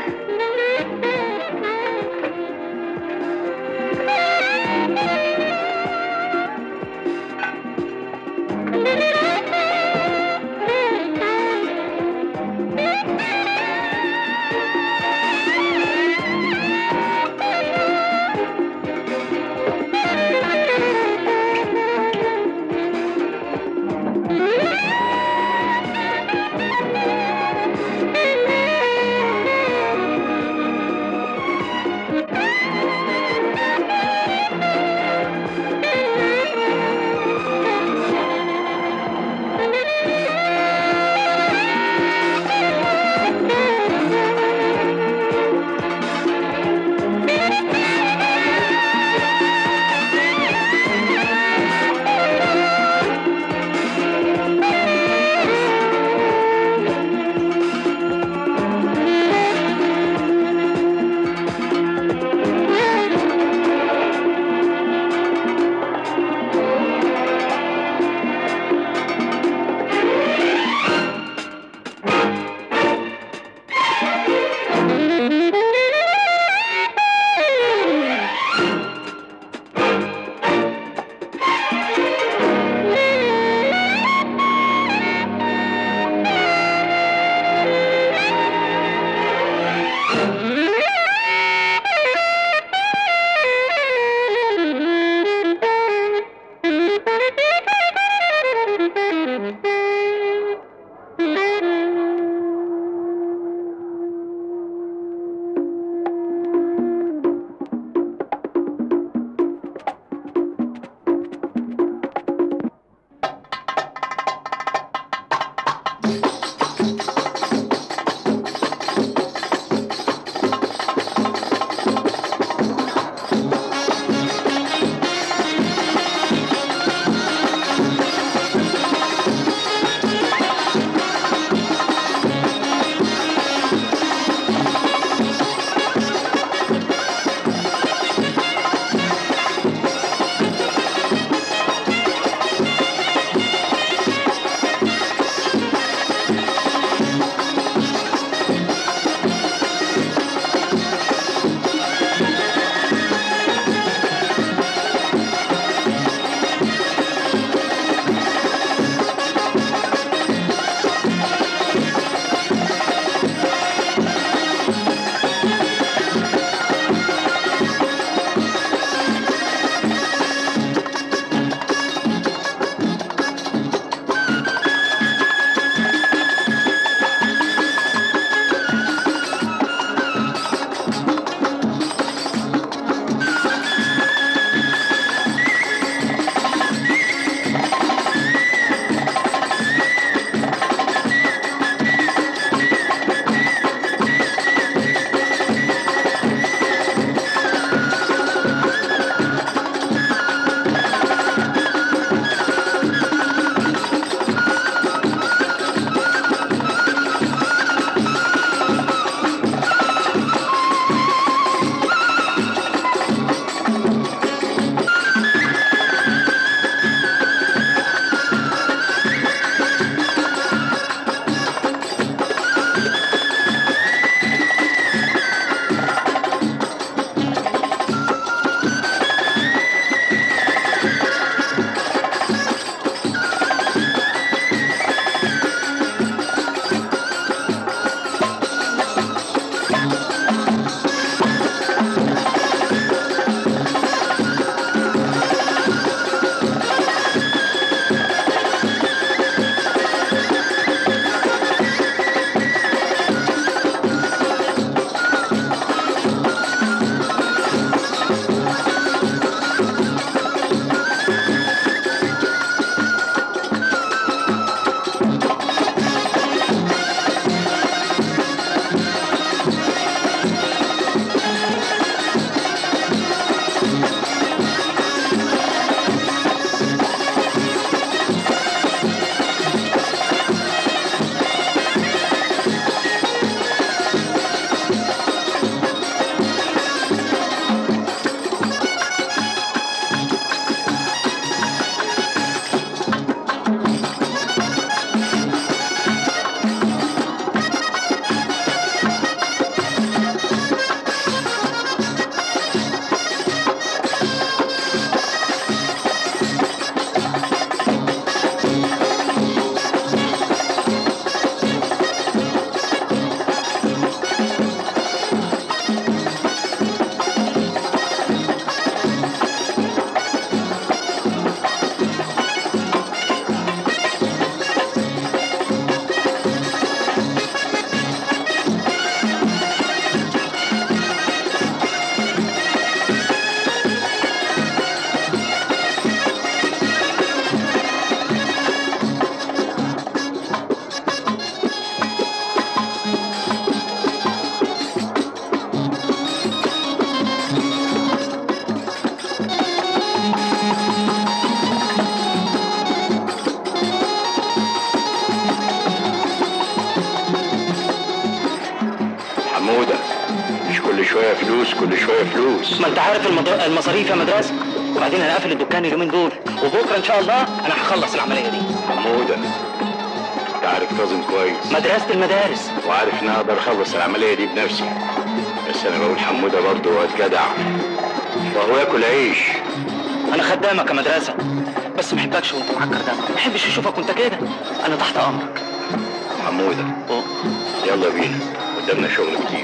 شويه فلوس كل شويه فلوس ما انت عارف المض- المصاريف يا مدرسه وبعدين انا قافل الدكان اليومين دول وبكره ان شاء الله انا هخلص العمليه دي حموده انت عارف كاظم كويس مدرسه المدارس وعارف ان انا اقدر اخلص العمليه دي بنفسي بس انا بقول حموده برضه واد جدع وهو ياكل عيش انا خدامك يا مدرسه بس ما احبكش وانت معكر دم ما احبش اشوفك وانت كده انا تحت امرك حموده يلا بينا قدامنا شغل كتير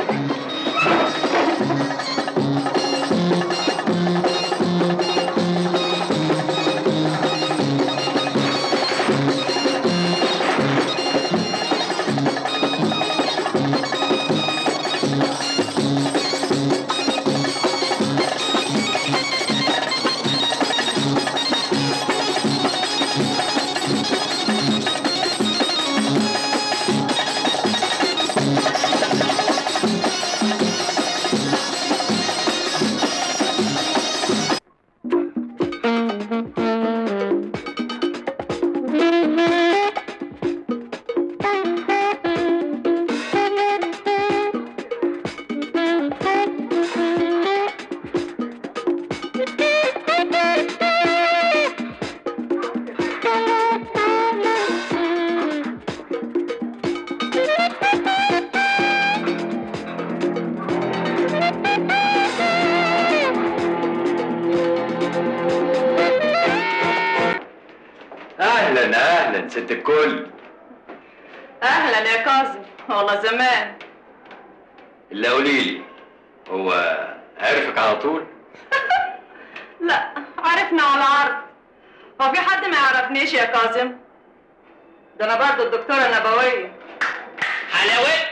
اهلا اهلا ست الكل اهلا يا كاظم والله زمان اللي قولي لي هو عرفك على طول لا عرفنا على عرض هو في حد ما يعرفنيش يا كاظم ده انا برضه الدكتوره نبويه حلاوه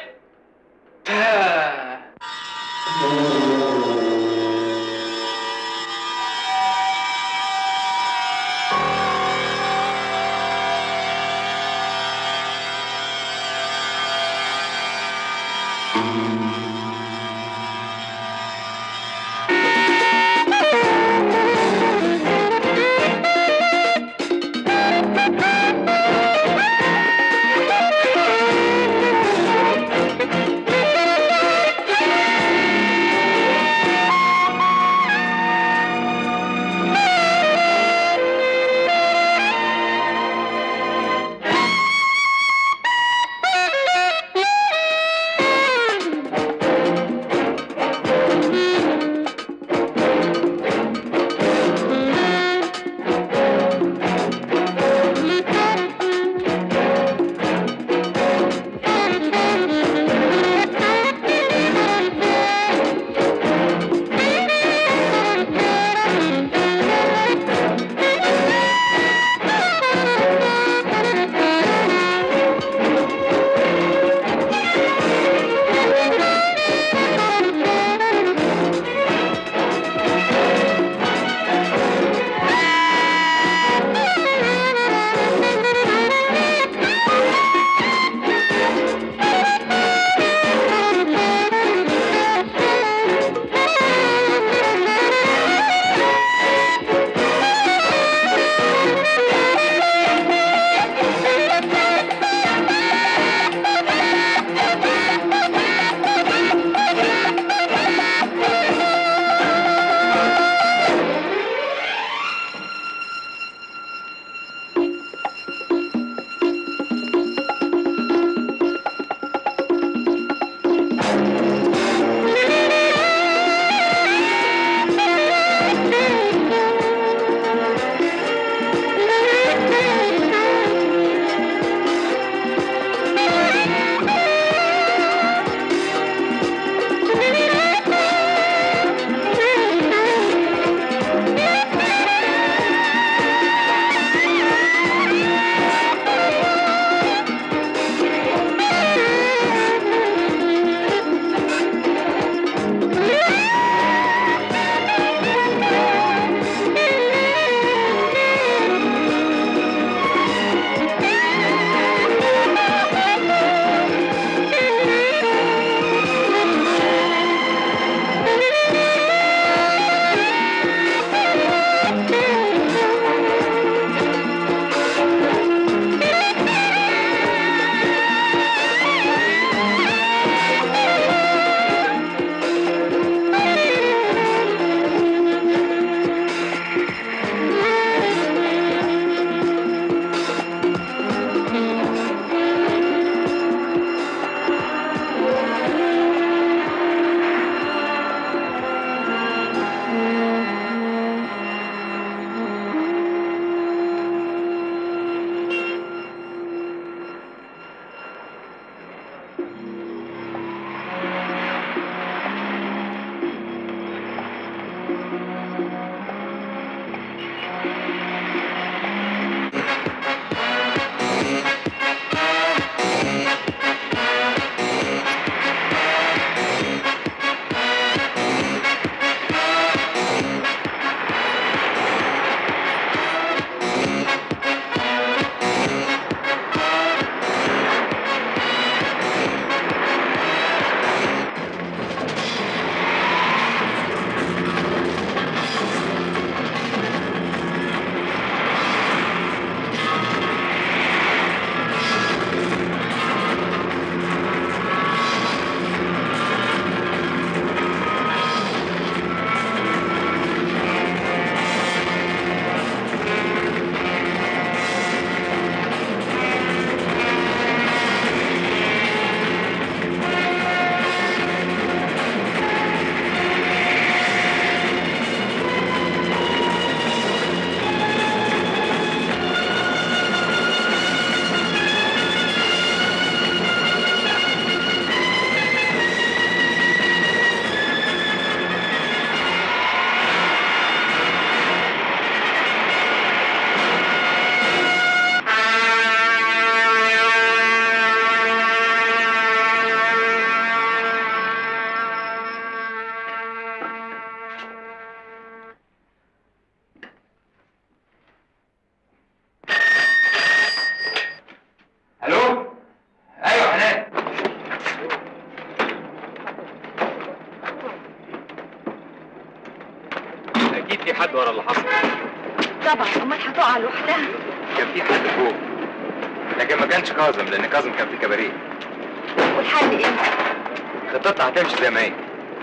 حد ورا اللي حصل طبعا امال هتقع لوحدها كان في حد فوق لكن ما كانش كاظم لان كاظم كان في كباريه والحل ايه خطتها هتمشي زي ما هي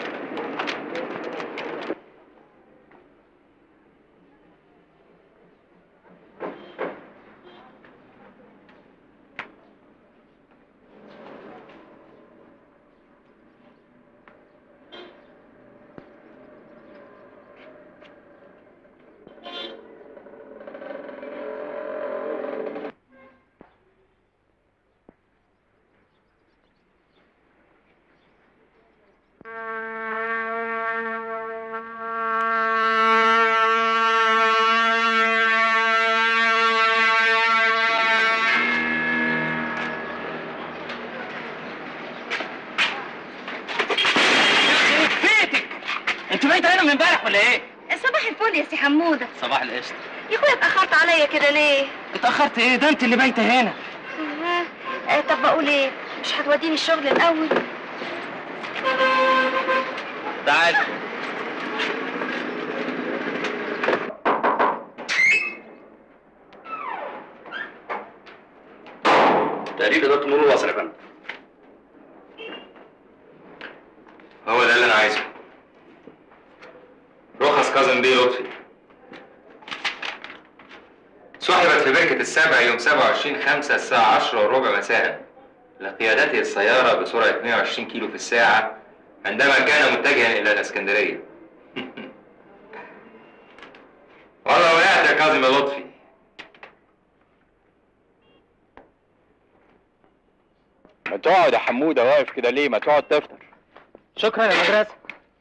فيتك انت بايته هنا من امبارح ولا ايه؟ صباح الفل يا سي حموده صباح القشطه يا اخويا اتاخرت عليا كده ليه اتاخرت ايه ده انت اللي بايته هنا أها. آه، طب بقول ايه مش هتوديني الشغل الاول تعال تقريبا ده مرور وصل يا فندم هو ده اللي انا عايزه رخص كاظم بيه لطفي سحبت في بركة السبع يوم 27 5 الساعة 10 وربع مساء لقيادته السيارة بسرعة 120 كيلو في الساعة عندما كان متجها إلى الإسكندرية والله وقعت يا كاظم يا لطفي ما تقعد يا حموده واقف كده ليه ما تقعد تفطر شكرا يا مدرسه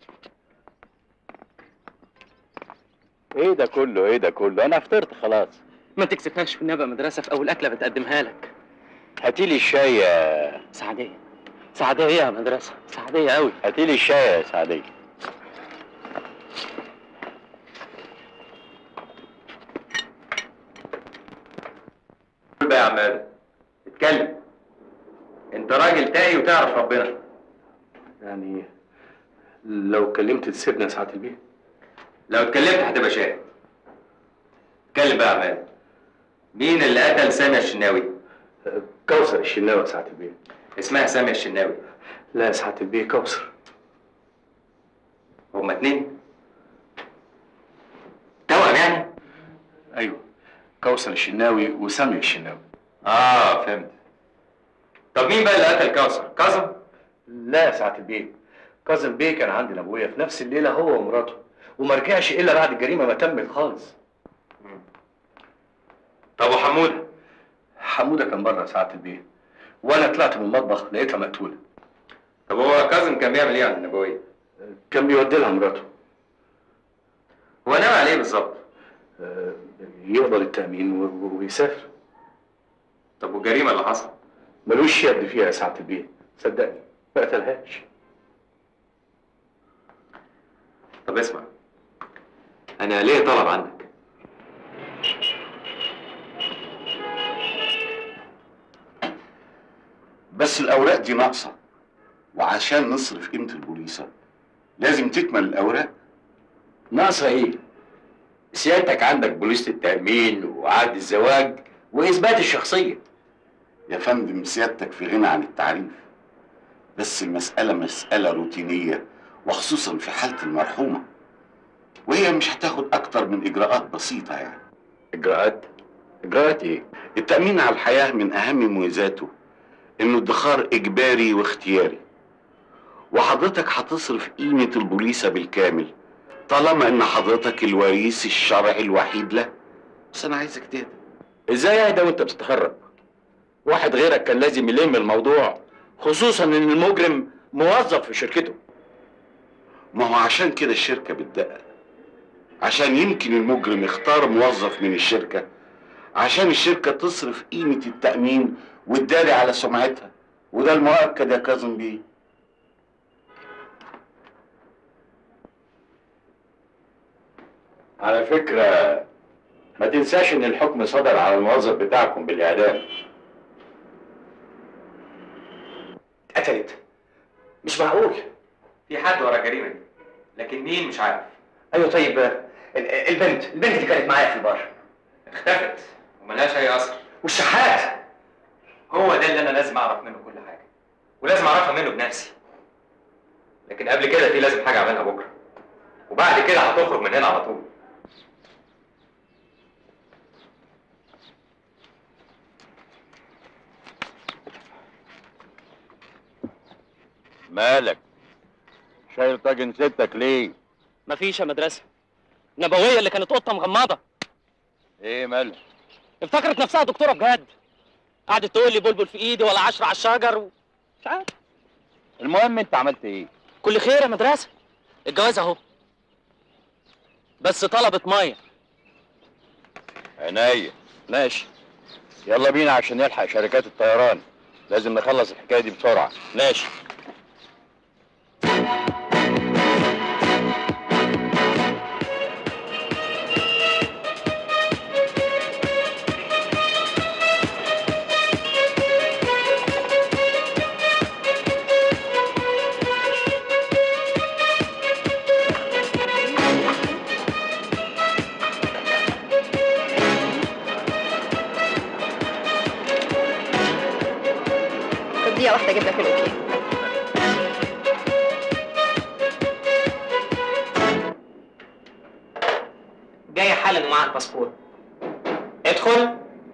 ايه ده كله ايه ده كله انا فطرت خلاص ما تكسفهاش في النبأ مدرسه في اول اكله بتقدمها لك هاتيلي الشاي يا سعديه سعديه يا مدرسه سعديه قوي هاتيلي الشاي يا سعديه قول بقى يا عم ادم اتكلم انت راجل تاقي وتعرف ربنا يعني لو كلمت تسيبني يا سعاده البيه لو اتكلمت هتبقى شاهد اتكلم بقى يا عم ادم مين اللي قتل سامي الشناوي كوثر الشناوي يا سعاده البيه اسمها سامي الشناوي لا يا سعاده البيه كوثر هما اتنين توأم يعني ايوه كوثر الشناوي وسامي الشناوي اه فهمت طب مين بقى اللي قتل كوثر كاظم لا يا سعاده البيه كاظم بيه كان عند ابويا في نفس الليله هو ومراته وما رجعش الا بعد الجريمه ما تمت خالص طب وحموده حموده كان بره يا سعاده البيه وانا طلعت من المطبخ لقيتها مقتوله طب هو كاظم كان بيعمل ايه عند النبويه كان بيودي لها مراته هو ناوي عليه بالظبط آه، يقبل التامين و- و- ويسافر طب والجريمه اللي حصلت ملوش يد فيها يا سعاده البيه صدقني ما قتلهاش طب اسمع انا ليه طلب عندك بس الاوراق دي ناقصه وعشان نصرف قيمه البوليصه لازم تكمل الاوراق ناقصه ايه سيادتك عندك بوليسة التأمين وعقد الزواج وإثبات الشخصية يا فندم سيادتك في غنى عن التعريف بس المسألة مسألة روتينية وخصوصا في حالة المرحومة وهي مش هتاخد أكتر من إجراءات بسيطة يعني إجراءات؟ إجراءات إيه؟ التأمين على الحياة من أهم مميزاته إنه ادخار إجباري واختياري وحضرتك هتصرف قيمة البوليصة بالكامل طالما إن حضرتك الوريث الشرعي الوحيد له بس أنا عايزك تهدى إزاي أهدى وأنت بتتخرج؟ واحد غيرك كان لازم يلم الموضوع خصوصا إن المجرم موظف في شركته ما هو عشان كده الشركة بتدقق عشان يمكن المجرم يختار موظف من الشركة عشان الشركة تصرف قيمة التأمين وتداري على سمعتها وده المؤكد يا كاظم بيه على فكرة ما تنساش إن الحكم صدر على الموظف بتاعكم بالإعدام قتلت مش معقول في حد ورا الجريمه دي لكن مين مش عارف ايوه طيب ال- البنت البنت اللي كانت معايا في البار اختفت وملهاش اي اثر والشحات هو ده اللي انا لازم اعرف منه كل حاجه ولازم اعرفها منه بنفسي لكن قبل كده في لازم حاجه اعملها بكره وبعد كده هتخرج من هنا على طول مالك شايل طاجن ستك ليه مفيش يا مدرسه نبويه اللي كانت قطه مغمضه ايه مالك افتكرت نفسها دكتوره بجد قعدت تقول لي بلبل في ايدي ولا عشرة على الشجر و... مش عارف المهم انت عملت ايه كل خير يا مدرسه الجواز اهو بس طلبت ميه عناية ماشي يلا بينا عشان نلحق شركات الطيران لازم نخلص الحكايه دي بسرعه ماشي طب دقيقة واحدة اجيب لك الاوكي جاي حالا ومعاك الباسبور ادخل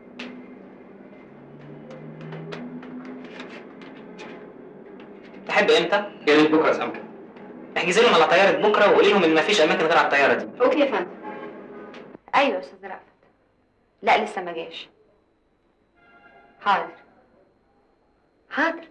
تحب امتى؟ يا ريت بكره سامكه احجزي لهم على طياره بكره وقولي لهم ان مفيش اماكن غير على الطياره دي اوكي يا فندم ايوه يا استاذ رأفت لا لسه ما جاش حاضر حاضر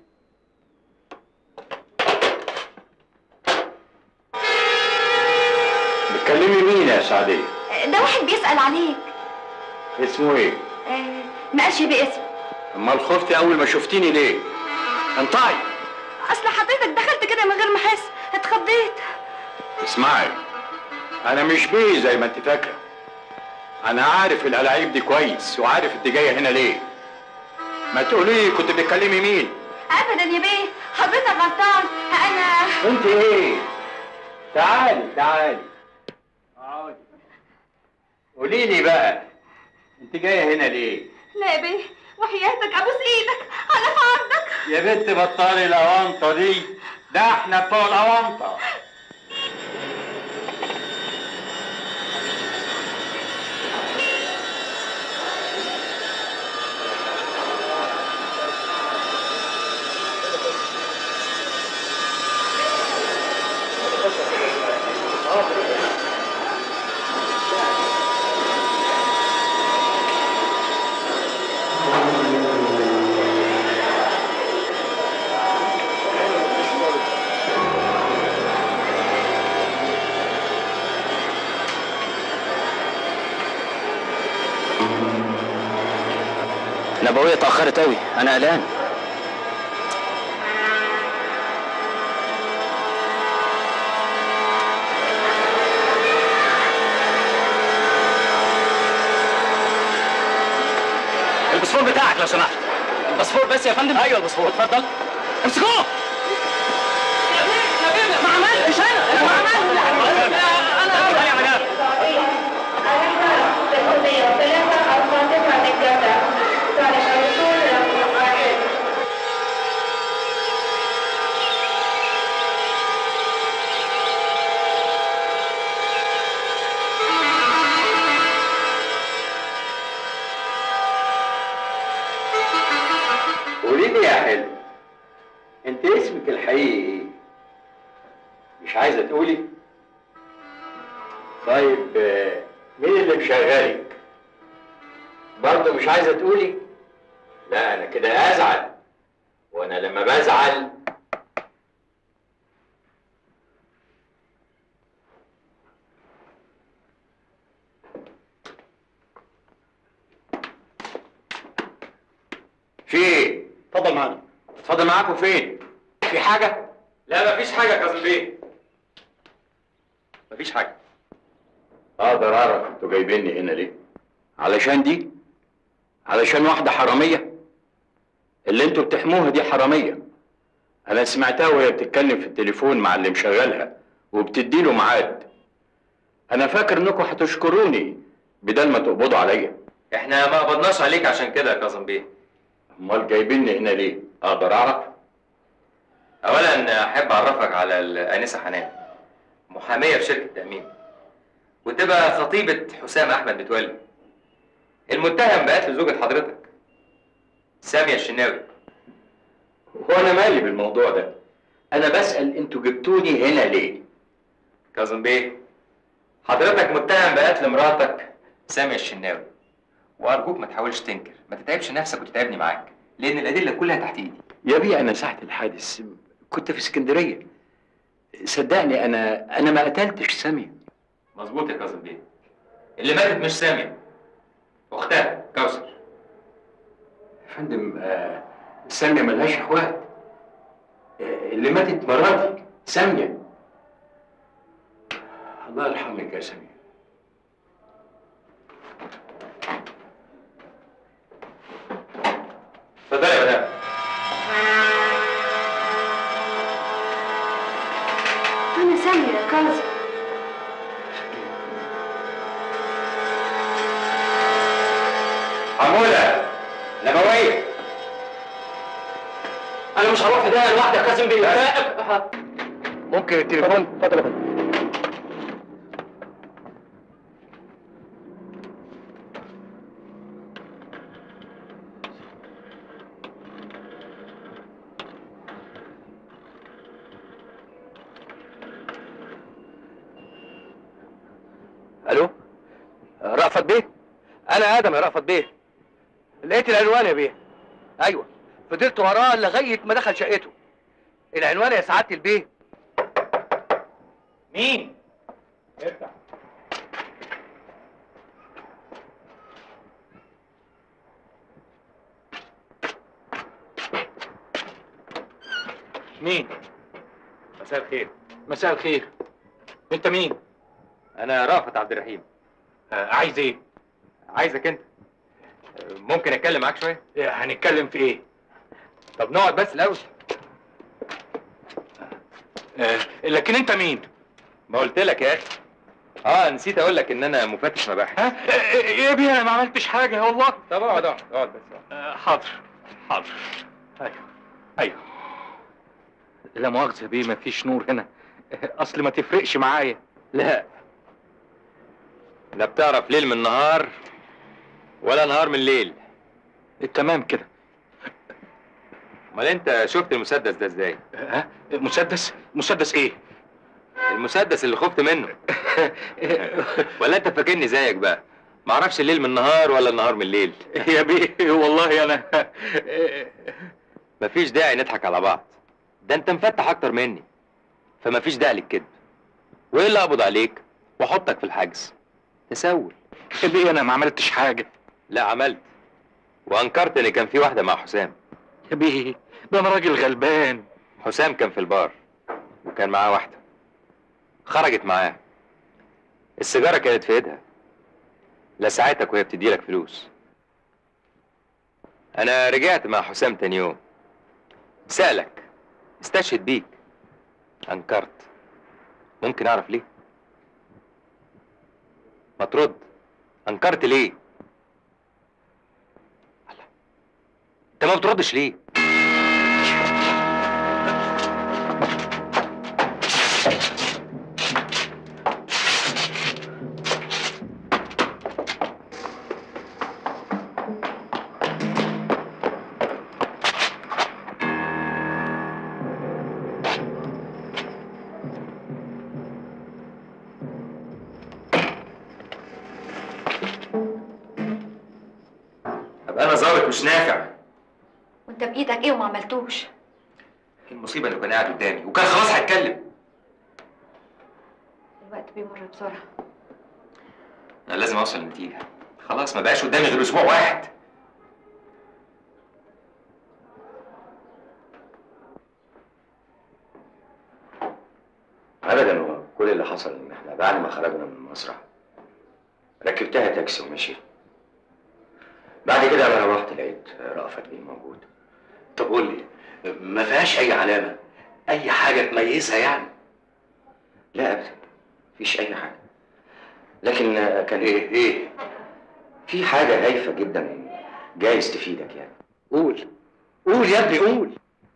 بتكلمي مين يا سعديه ده واحد بيسأل عليك اسمه ايه آه ما قالش باسم امال خفتي اول ما شفتيني ليه انطعي اصل حضرتك دخلت كده من غير ما احس اتخضيت اسمعي انا مش بيه زي ما انت فاكره انا عارف الالعاب دي كويس وعارف انت جايه هنا ليه ما تقولي لي كنت بتكلمي مين ابدا يا بيه حضرتك غلطان انا انت ايه تعالي تعالي اقعدي قولي لي بقى انت جايه هنا ليه لا يا بيه وحياتك ابوس ايدك انا في عرضك يا بنت بطلي الاونطه دي ده احنا بتوع الاونطه نبويه اتاخرت قوي انا قلقان الباسبور بتاعك لو سمحت الباسبور بس يا فندم ايوه الباسبور اتفضل امسكوه يا بيه يا بيه ما عملتش انا ما عملتش انا يا مدام قولي لي يا حلو انت اسمك الحقيقي ايه مش عايزه تقولي طيب آه، مين اللي مشغلك برضه مش عايزه تقولي لا انا كده ازعل وانا لما بزعل في ايه اتفضل معانا اتفضل معاكم فين في حاجه لا مفيش حاجه يا كاظم بيه مفيش حاجه اقدر اعرف انتوا جايبيني هنا ليه علشان دي علشان واحده حراميه اللي انتوا بتحموها دي حراميه انا سمعتها وهي بتتكلم في التليفون مع اللي مشغلها وبتديله ميعاد انا فاكر انكم هتشكروني بدل ما تقبضوا عليا احنا ما قبضناش عليك عشان كده يا كاظم بيه امال جايبيني هنا ليه اقدر اعرف اولا احب اعرفك على الانسه حنان محاميه في شركه تامين وتبقى خطيبه حسام احمد متولي المتهم بقتل زوجة حضرتك ساميه الشناوي وانا مالي بالموضوع ده انا بسال انتوا جبتوني هنا ليه كاظم بيه حضرتك متهم بقتل مراتك ساميه الشناوي وارجوك ما تحاولش تنكر ما تتعبش نفسك وتتعبني معاك لان الادله كلها تحت ايدي يا بيه انا ساعه الحادث كنت في اسكندريه صدقني انا انا ما قتلتش ساميه مظبوط يا كاظم بيه اللي ماتت مش ساميه اختها كوثر يا فندم آه، ساميه ملهاش اخوات آه، اللي ماتت مراتي ساميه الله يرحمك يا ساميه اتفضلي يا مدام أنا سامية يا كاظم حموده نبويه انا مش هروح في ده لوحدي يا كاظم بيه ممكن التليفون اتفضل يا فندم الو رأفت بيه انا ادم يا رأفت بيه لقيت العنوان يا بيه ايوه فضلت وراه لغايه ما دخل شقته العنوان يا سعاده البيه مين افتح مين مساء الخير مساء الخير انت مين انا رافت عبد الرحيم آه عايز ايه عايزك انت ممكن اتكلم معاك شويه هنتكلم في ايه طب نقعد بس الاول آه لكن انت مين ما قلت لك يا اخي اه نسيت اقول لك ان انا مفتش مباحث ها ايه يا بيه انا ما عملتش حاجه والله طب اقعد اقعد اقعد بس آه حاضر حاضر ايوه ايوه لا مؤاخذه بيه مفيش نور هنا اصل ما تفرقش معايا لا لا بتعرف ليل من نهار ولا نهار من ليل تمام كده امال انت شفت المسدس ده ازاي ها مسدس مسدس ايه المسدس اللي خفت منه ولا انت فاكرني زيك بقى معرفش الليل من النهار ولا النهار من الليل يا بيه والله انا مفيش داعي نضحك على بعض ده انت مفتح اكتر مني فمفيش داعي للكذب وايه اللي اقبض عليك واحطك في الحجز تسول يا بيه انا ما عملتش حاجه لا عملت وانكرت ان كان في واحده مع حسام يا بيه ده انا راجل غلبان حسام كان في البار وكان معاه واحده خرجت معاه السيجاره كانت في ايدها لسعتك وهي بتديلك فلوس انا رجعت مع حسام تاني يوم سألك استشهد بيك انكرت ممكن اعرف ليه ما ترد انكرت ليه الله. انت ما بتردش ليه ابقى انا ظابط مش نافع وانت بايدك ايه وما عملتوش المصيبه انه كان قاعد قدامي وكان خلاص هيتكلم الوقت بيمر بسرعه انا لازم اوصل لنتيجه خلاص ما بقاش قدامي غير اسبوع واحد ابدا هو كل اللي حصل ان احنا بعد ما خرجنا من المسرح ركبتها تاكسي ومشيت بعد كده انا رحت لقيت رأفت بيه موجود طب قول لي ما فيهاش اي علامه اي حاجه تميزها يعني لا ابدا مفيش اي حاجه لكن آه، كان ايه ايه في حاجه هايفه جدا جايز تفيدك يعني قول قول يا ابني قول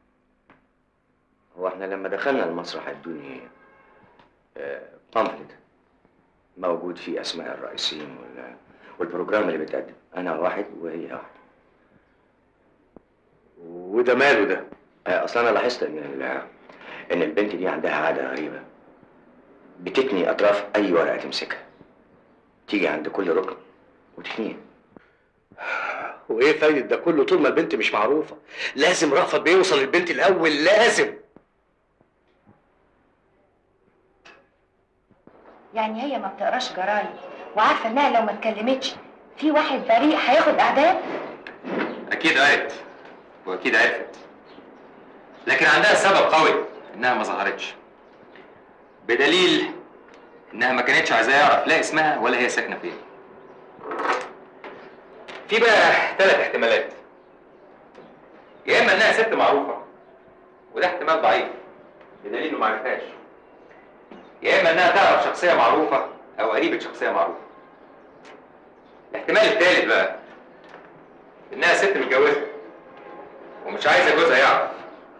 هو احنا لما دخلنا المسرح ادوني بامفلت موجود فيه اسماء الرئيسين وال- والبروجرام اللي بيتقدم انا واحد وهي واحد وده ماله ده؟ اصل انا لاحظت ان ال- ان البنت دي عندها عاده غريبه بتتني اطراف اي ورقه تمسكها تيجي عند كل ركن وتتنيه وايه فايدة ده كله طول ما البنت مش معروفة لازم رأفت بيوصل للبنت الأول لازم يعني هي ما بتقراش جرايد وعارفه انها لو ما اتكلمتش في واحد بريء هياخد اعدام اكيد قرت واكيد عرفت لكن عندها سبب قوي انها ما ظهرتش بدليل انها ما كانتش عايزاه يعرف لا اسمها ولا هي ساكنه فين في بقى ثلاث احتمالات يا اما انها ست معروفه وده احتمال ضعيف بدليل انه ما عرفهاش يا اما انها تعرف شخصيه معروفه او قريبه شخصيه معروفه الاحتمال الثالث بقى انها ست متجوزه ومش عايزه جوزها يعرف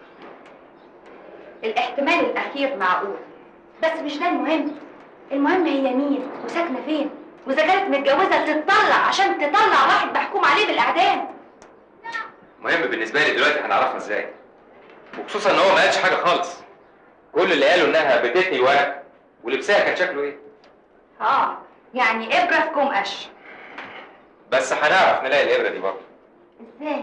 الاحتمال الاخير معقول بس مش ده المهم المهم هي مين وساكنه فين واذا كانت متجوزه تتطلع عشان تطلع واحد محكوم عليه بالاعدام مهم بالنسبه لي دلوقتي هنعرفها ازاي وخصوصا ان هو ما قالش حاجه خالص كل اللي قاله انها بتتني الورق ولبسها كان شكله ايه اه يعني ابره في كوم قش بس هنعرف نلاقي الابره دي برضه ازاي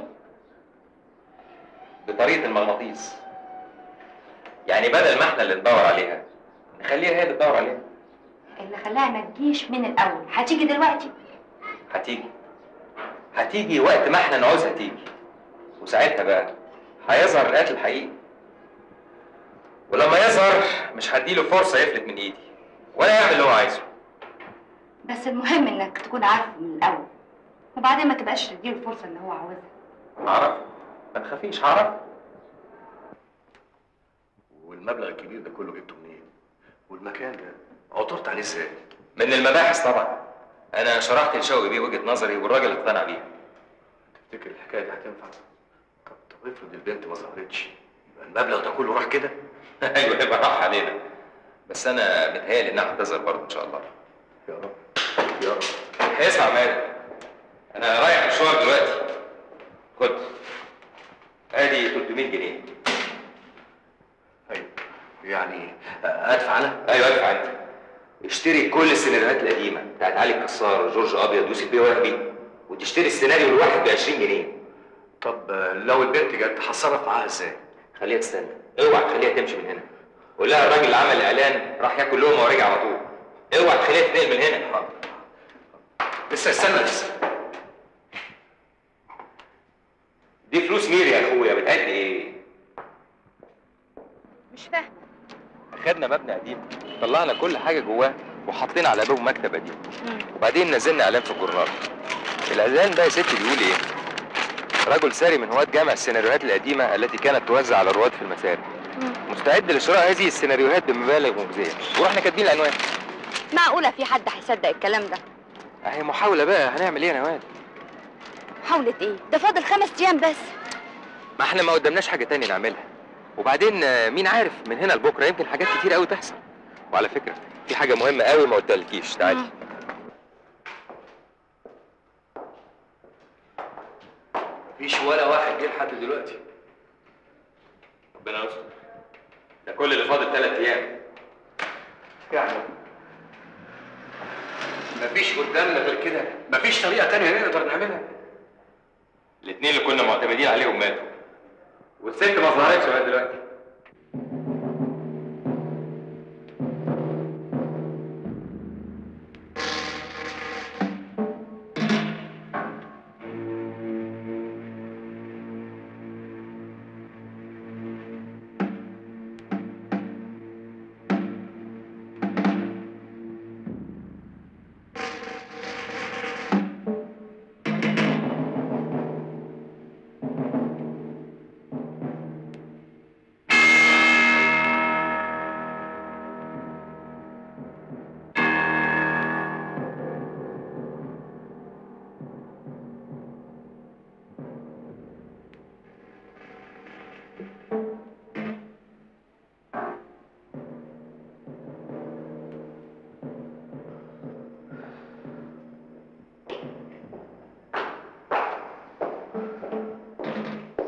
بطريقه المغناطيس يعني بدل ما احنا اللي ندور عليها نخليها هي اللي تدور عليها اللي خلاها ما تجيش من الاول هتيجي دلوقتي هتيجي هتيجي وقت ما احنا نعوزها تيجي وساعتها بقى هيظهر القاتل الحقيقي ولما يظهر مش هديله فرصه يفلت من ايدي ولا يعمل اللي هو عايزه بس المهم انك تكون عارفه من الاول وبعدين ما تبقاش تديله الفرصه اللي هو عاوزها هعرف ما تخافيش هعرف والمبلغ الكبير ده كله جبته منين؟ والمكان ده عثرت عليه ازاي؟ من المباحث طبعا انا شرحت لشوقي بيه وجهه نظري والراجل اقتنع بيها تفتكر الحكايه دي هتنفع؟ طب طب افرض البنت ما ظهرتش يبقى المبلغ ده كله راح كده؟ ايوه يبقى راح علينا بس انا متهيألي انها هتظهر برضه ان شاء الله يا رب يا رب اسمع مالك انا رايح مشوار دلوقتي خد ادي 300 جنيه ايوه يعني ادفع انا؟ ايوه ادفع انت اشتري كل السيناريوهات القديمه بتاعت علي الكسار جورج ابيض يوسف بيه وهبي وتشتري السيناريو الواحد ب 20 جنيه طب لو البنت جت هتصرف معاها ازاي؟ خليها تستنى اوعى تخليها تمشي من هنا قول لها الراجل اللي عمل الاعلان راح ياكل لقمه ورجع على طول اوعى تخليها تنقل من هنا حاضر لسه استنى لسه دي فلوس ميري يا اخويا بتقال ايه مش فاهمه خدنا مبنى قديم طلعنا كل حاجه جواه وحطينا على بابه مكتب قديم وبعدين نزلنا اعلان في الجورنال الاعلان ده يا ستي بيقول ايه رجل ساري من هواة جامع السيناريوهات القديمة التي كانت توزع على الرواد في المسارح مستعد لشراء هذه السيناريوهات بمبالغ مجزية ورحنا كاتبين العنوان معقوله في حد هيصدق الكلام ده اهي محاولة بقى هنعمل ايه يا نوال محاوله ايه ده فاضل خمس ايام بس ما احنا ما قدامناش حاجة تانية نعملها وبعدين آه، مين عارف من هنا لبكرة يمكن حاجات كتير قوي تحصل وعلى فكرة في حاجة مهمة قوي ما قلتلكيش تعالي مفيش ولا واحد جه لحد دلوقتي ربنا يستر ده كل اللي فاضل ثلاث ايام يعني مفيش قدامنا غير كده مفيش طريقة تانية نقدر نعملها الاثنين اللي كنا معتمدين عليهم ماتوا والست ما ظهرتش لغايه دلوقتي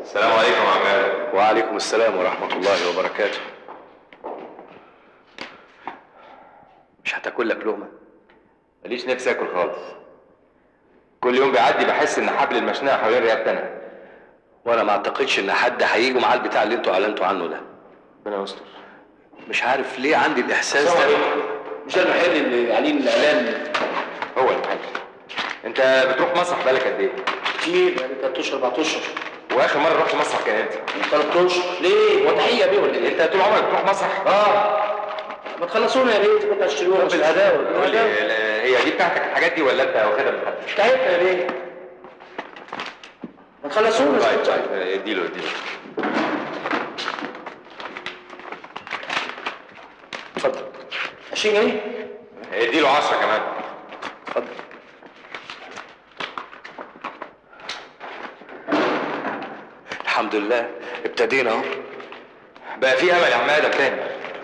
السلام عليكم يا عماد وعليكم السلام ورحمة الله وبركاته مش هتاكل لك لقمة ماليش نفسي اكل خالص كل يوم بيعدي بحس ان حبل المشنقه حوالين رقبتي انا وانا ما اعتقدش ان حد هيجي معاه البتاع اللي انتوا اعلنتوا عنه ده ربنا يستر مش عارف ليه عندي الاحساس ده مش ده المحل اللي عليه الاعلان هو المحل انت بتروح مسرح بالك قد ايه؟ كتير يعني 3 اشهر 4 اشهر واخر مره رحت مسرح كان امتى؟ 3 اشهر ليه؟ هو تحيه بيه ولا ايه؟ انت طول عمرك بتروح مسرح؟ اه ما تخلصونا يا ريت كنت هتشتروها بالهداوه قول لي ال- هي دي بتاعتك الحاجات دي ولا انت واخدها من حد؟ بتاعتنا يا بيه ما تخلصونا طيب طيب اديله اديله اتفضل 20 جنيه اديله 10 كمان اتفضل الحمد لله ابتدينا اهو بقى في امل يا عم ادم تاني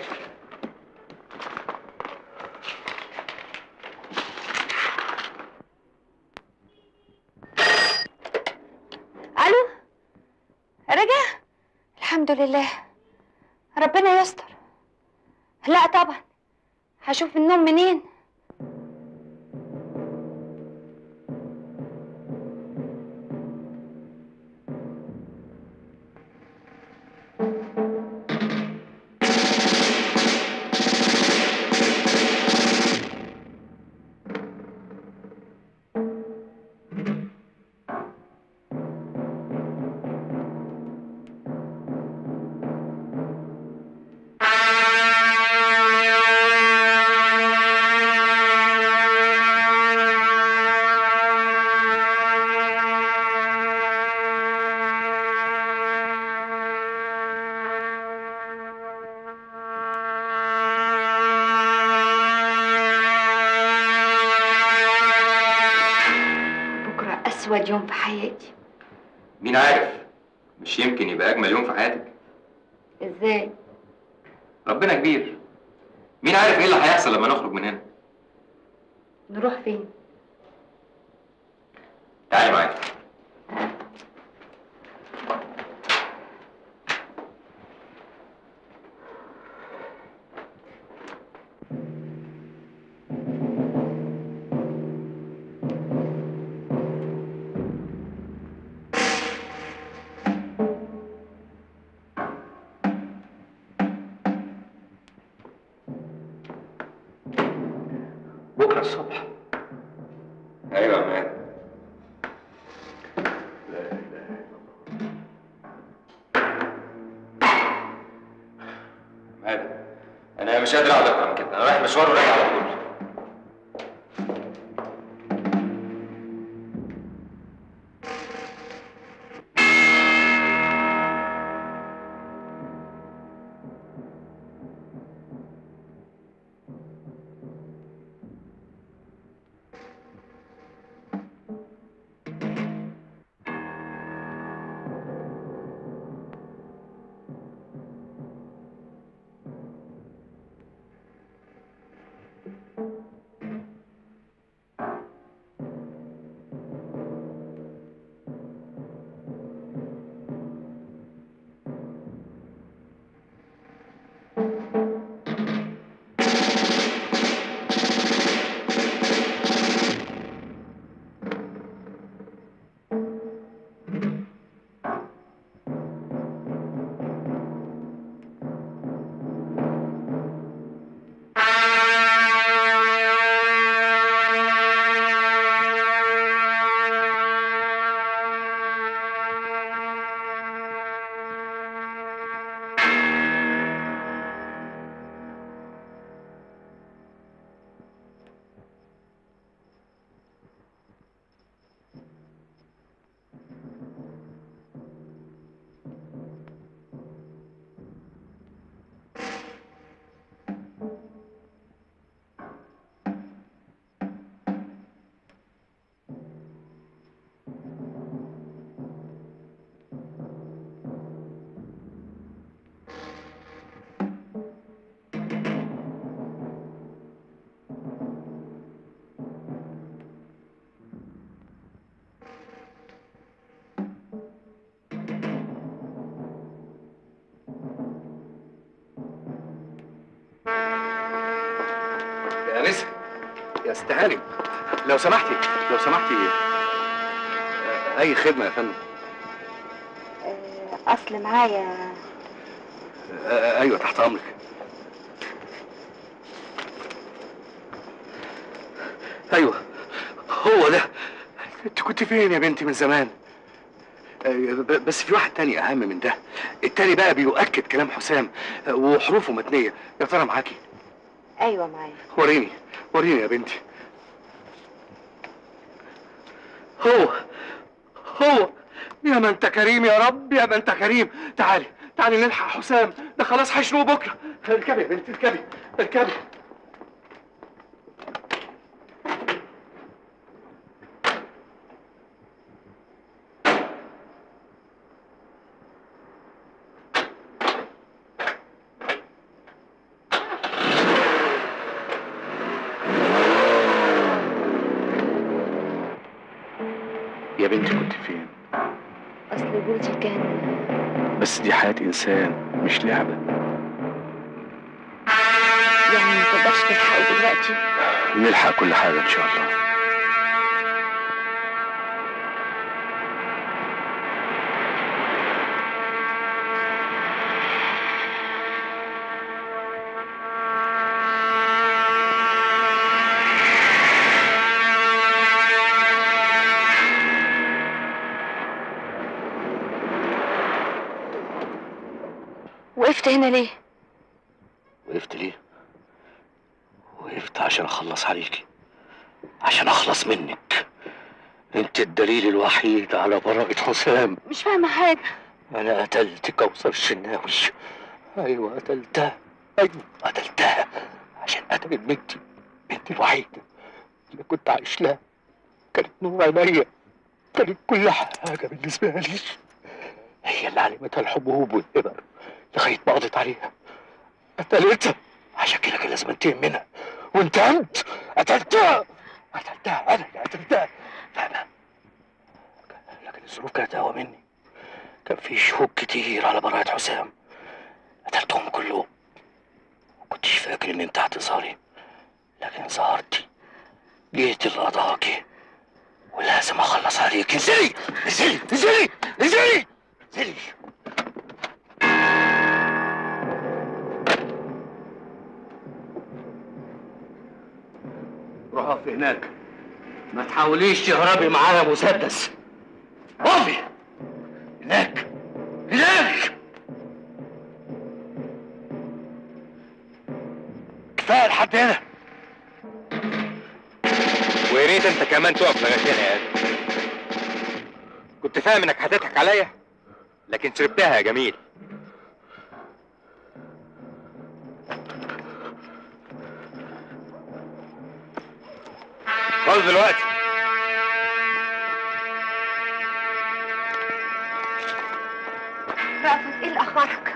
الو رجع الحمد لله ربنا يستر لا طبعا هشوف النوم منين بكره اسود يوم في حياتي مين عارف مش يمكن يبقى اجمل يوم في حياتك ازاي ربنا كبير مين عارف ايه اللي هيحصل لما نخرج من هنا نروح فين تعالي معايا بكره الصبح ايوه يا مان مادم انا مش قادر اقعد اكتر من كده انا رايح مشوار وراجع على طول ست هانم لو سمحتي لو سمحتي آه، اي خدمه يا فندم اصل معايا آه، ايوه تحت امرك ايوه هو ده انت كنت فين يا بنتي من زمان آه، ب- بس في واحد تاني اهم من ده التاني بقى بيؤكد كلام حسام آه، وحروفه متنيه يا ترى معاكي ايوه معايا وريني وريني يا بنتي هو هو يا ما انت كريم يا رب يا ما انت كريم تعالي تعالي نلحق حسام ده خلاص هيشنوه بكره اركبي يا بنتي اركبي اركبي يا بنتي كنت فين اصل جوزي كان بس دي حياة إنسان مش لعبة يعني ما تقدرش تلحقه دلوقتي نلحق كل حاجة إن شاء الله وقفت هنا ليه وقفت ليه؟ وقفت عشان أخلص عليكي عشان أخلص منك أنت الدليل الوحيد على براءة حسام مش فاهمه حاجه أنا قتلت كوثر الشناوي أيوة قتلتها أيوة قتلتها عشان قتلت بنتي بنتي الوحيدة اللي كنت عايش لها كانت نور عينيا كانت كل حاجة بالنسبة لي هي اللي علمتها الحبوب والإبر لغاية ما قضيت عليها قتلتها عشان كده كان لازم انتقم منها وانتقمت قتلتها قتلتها أنا اللي قتلتها فاهمة لكن الظروف كانت أقوى مني كان في شهود كتير على براءة حسام قتلتهم كلهم ما كنتش فاكر ان انت هتظهري لكن ظهرتي جيت لقضاكي ولازم اخلص عليك انزلي انزلي انزلي انزلي انزلي روح اقفي هناك ما تحاوليش تهربي معايا مسدس اقفي هناك هناك كفايه لحد هنا ويا ريت انت كمان تقف لغايه هنا يا ادم كنت فاهم انك هتضحك عليا لكن شربتها يا جميل خلاص دلوقتي رأفت ايه اللي اخرك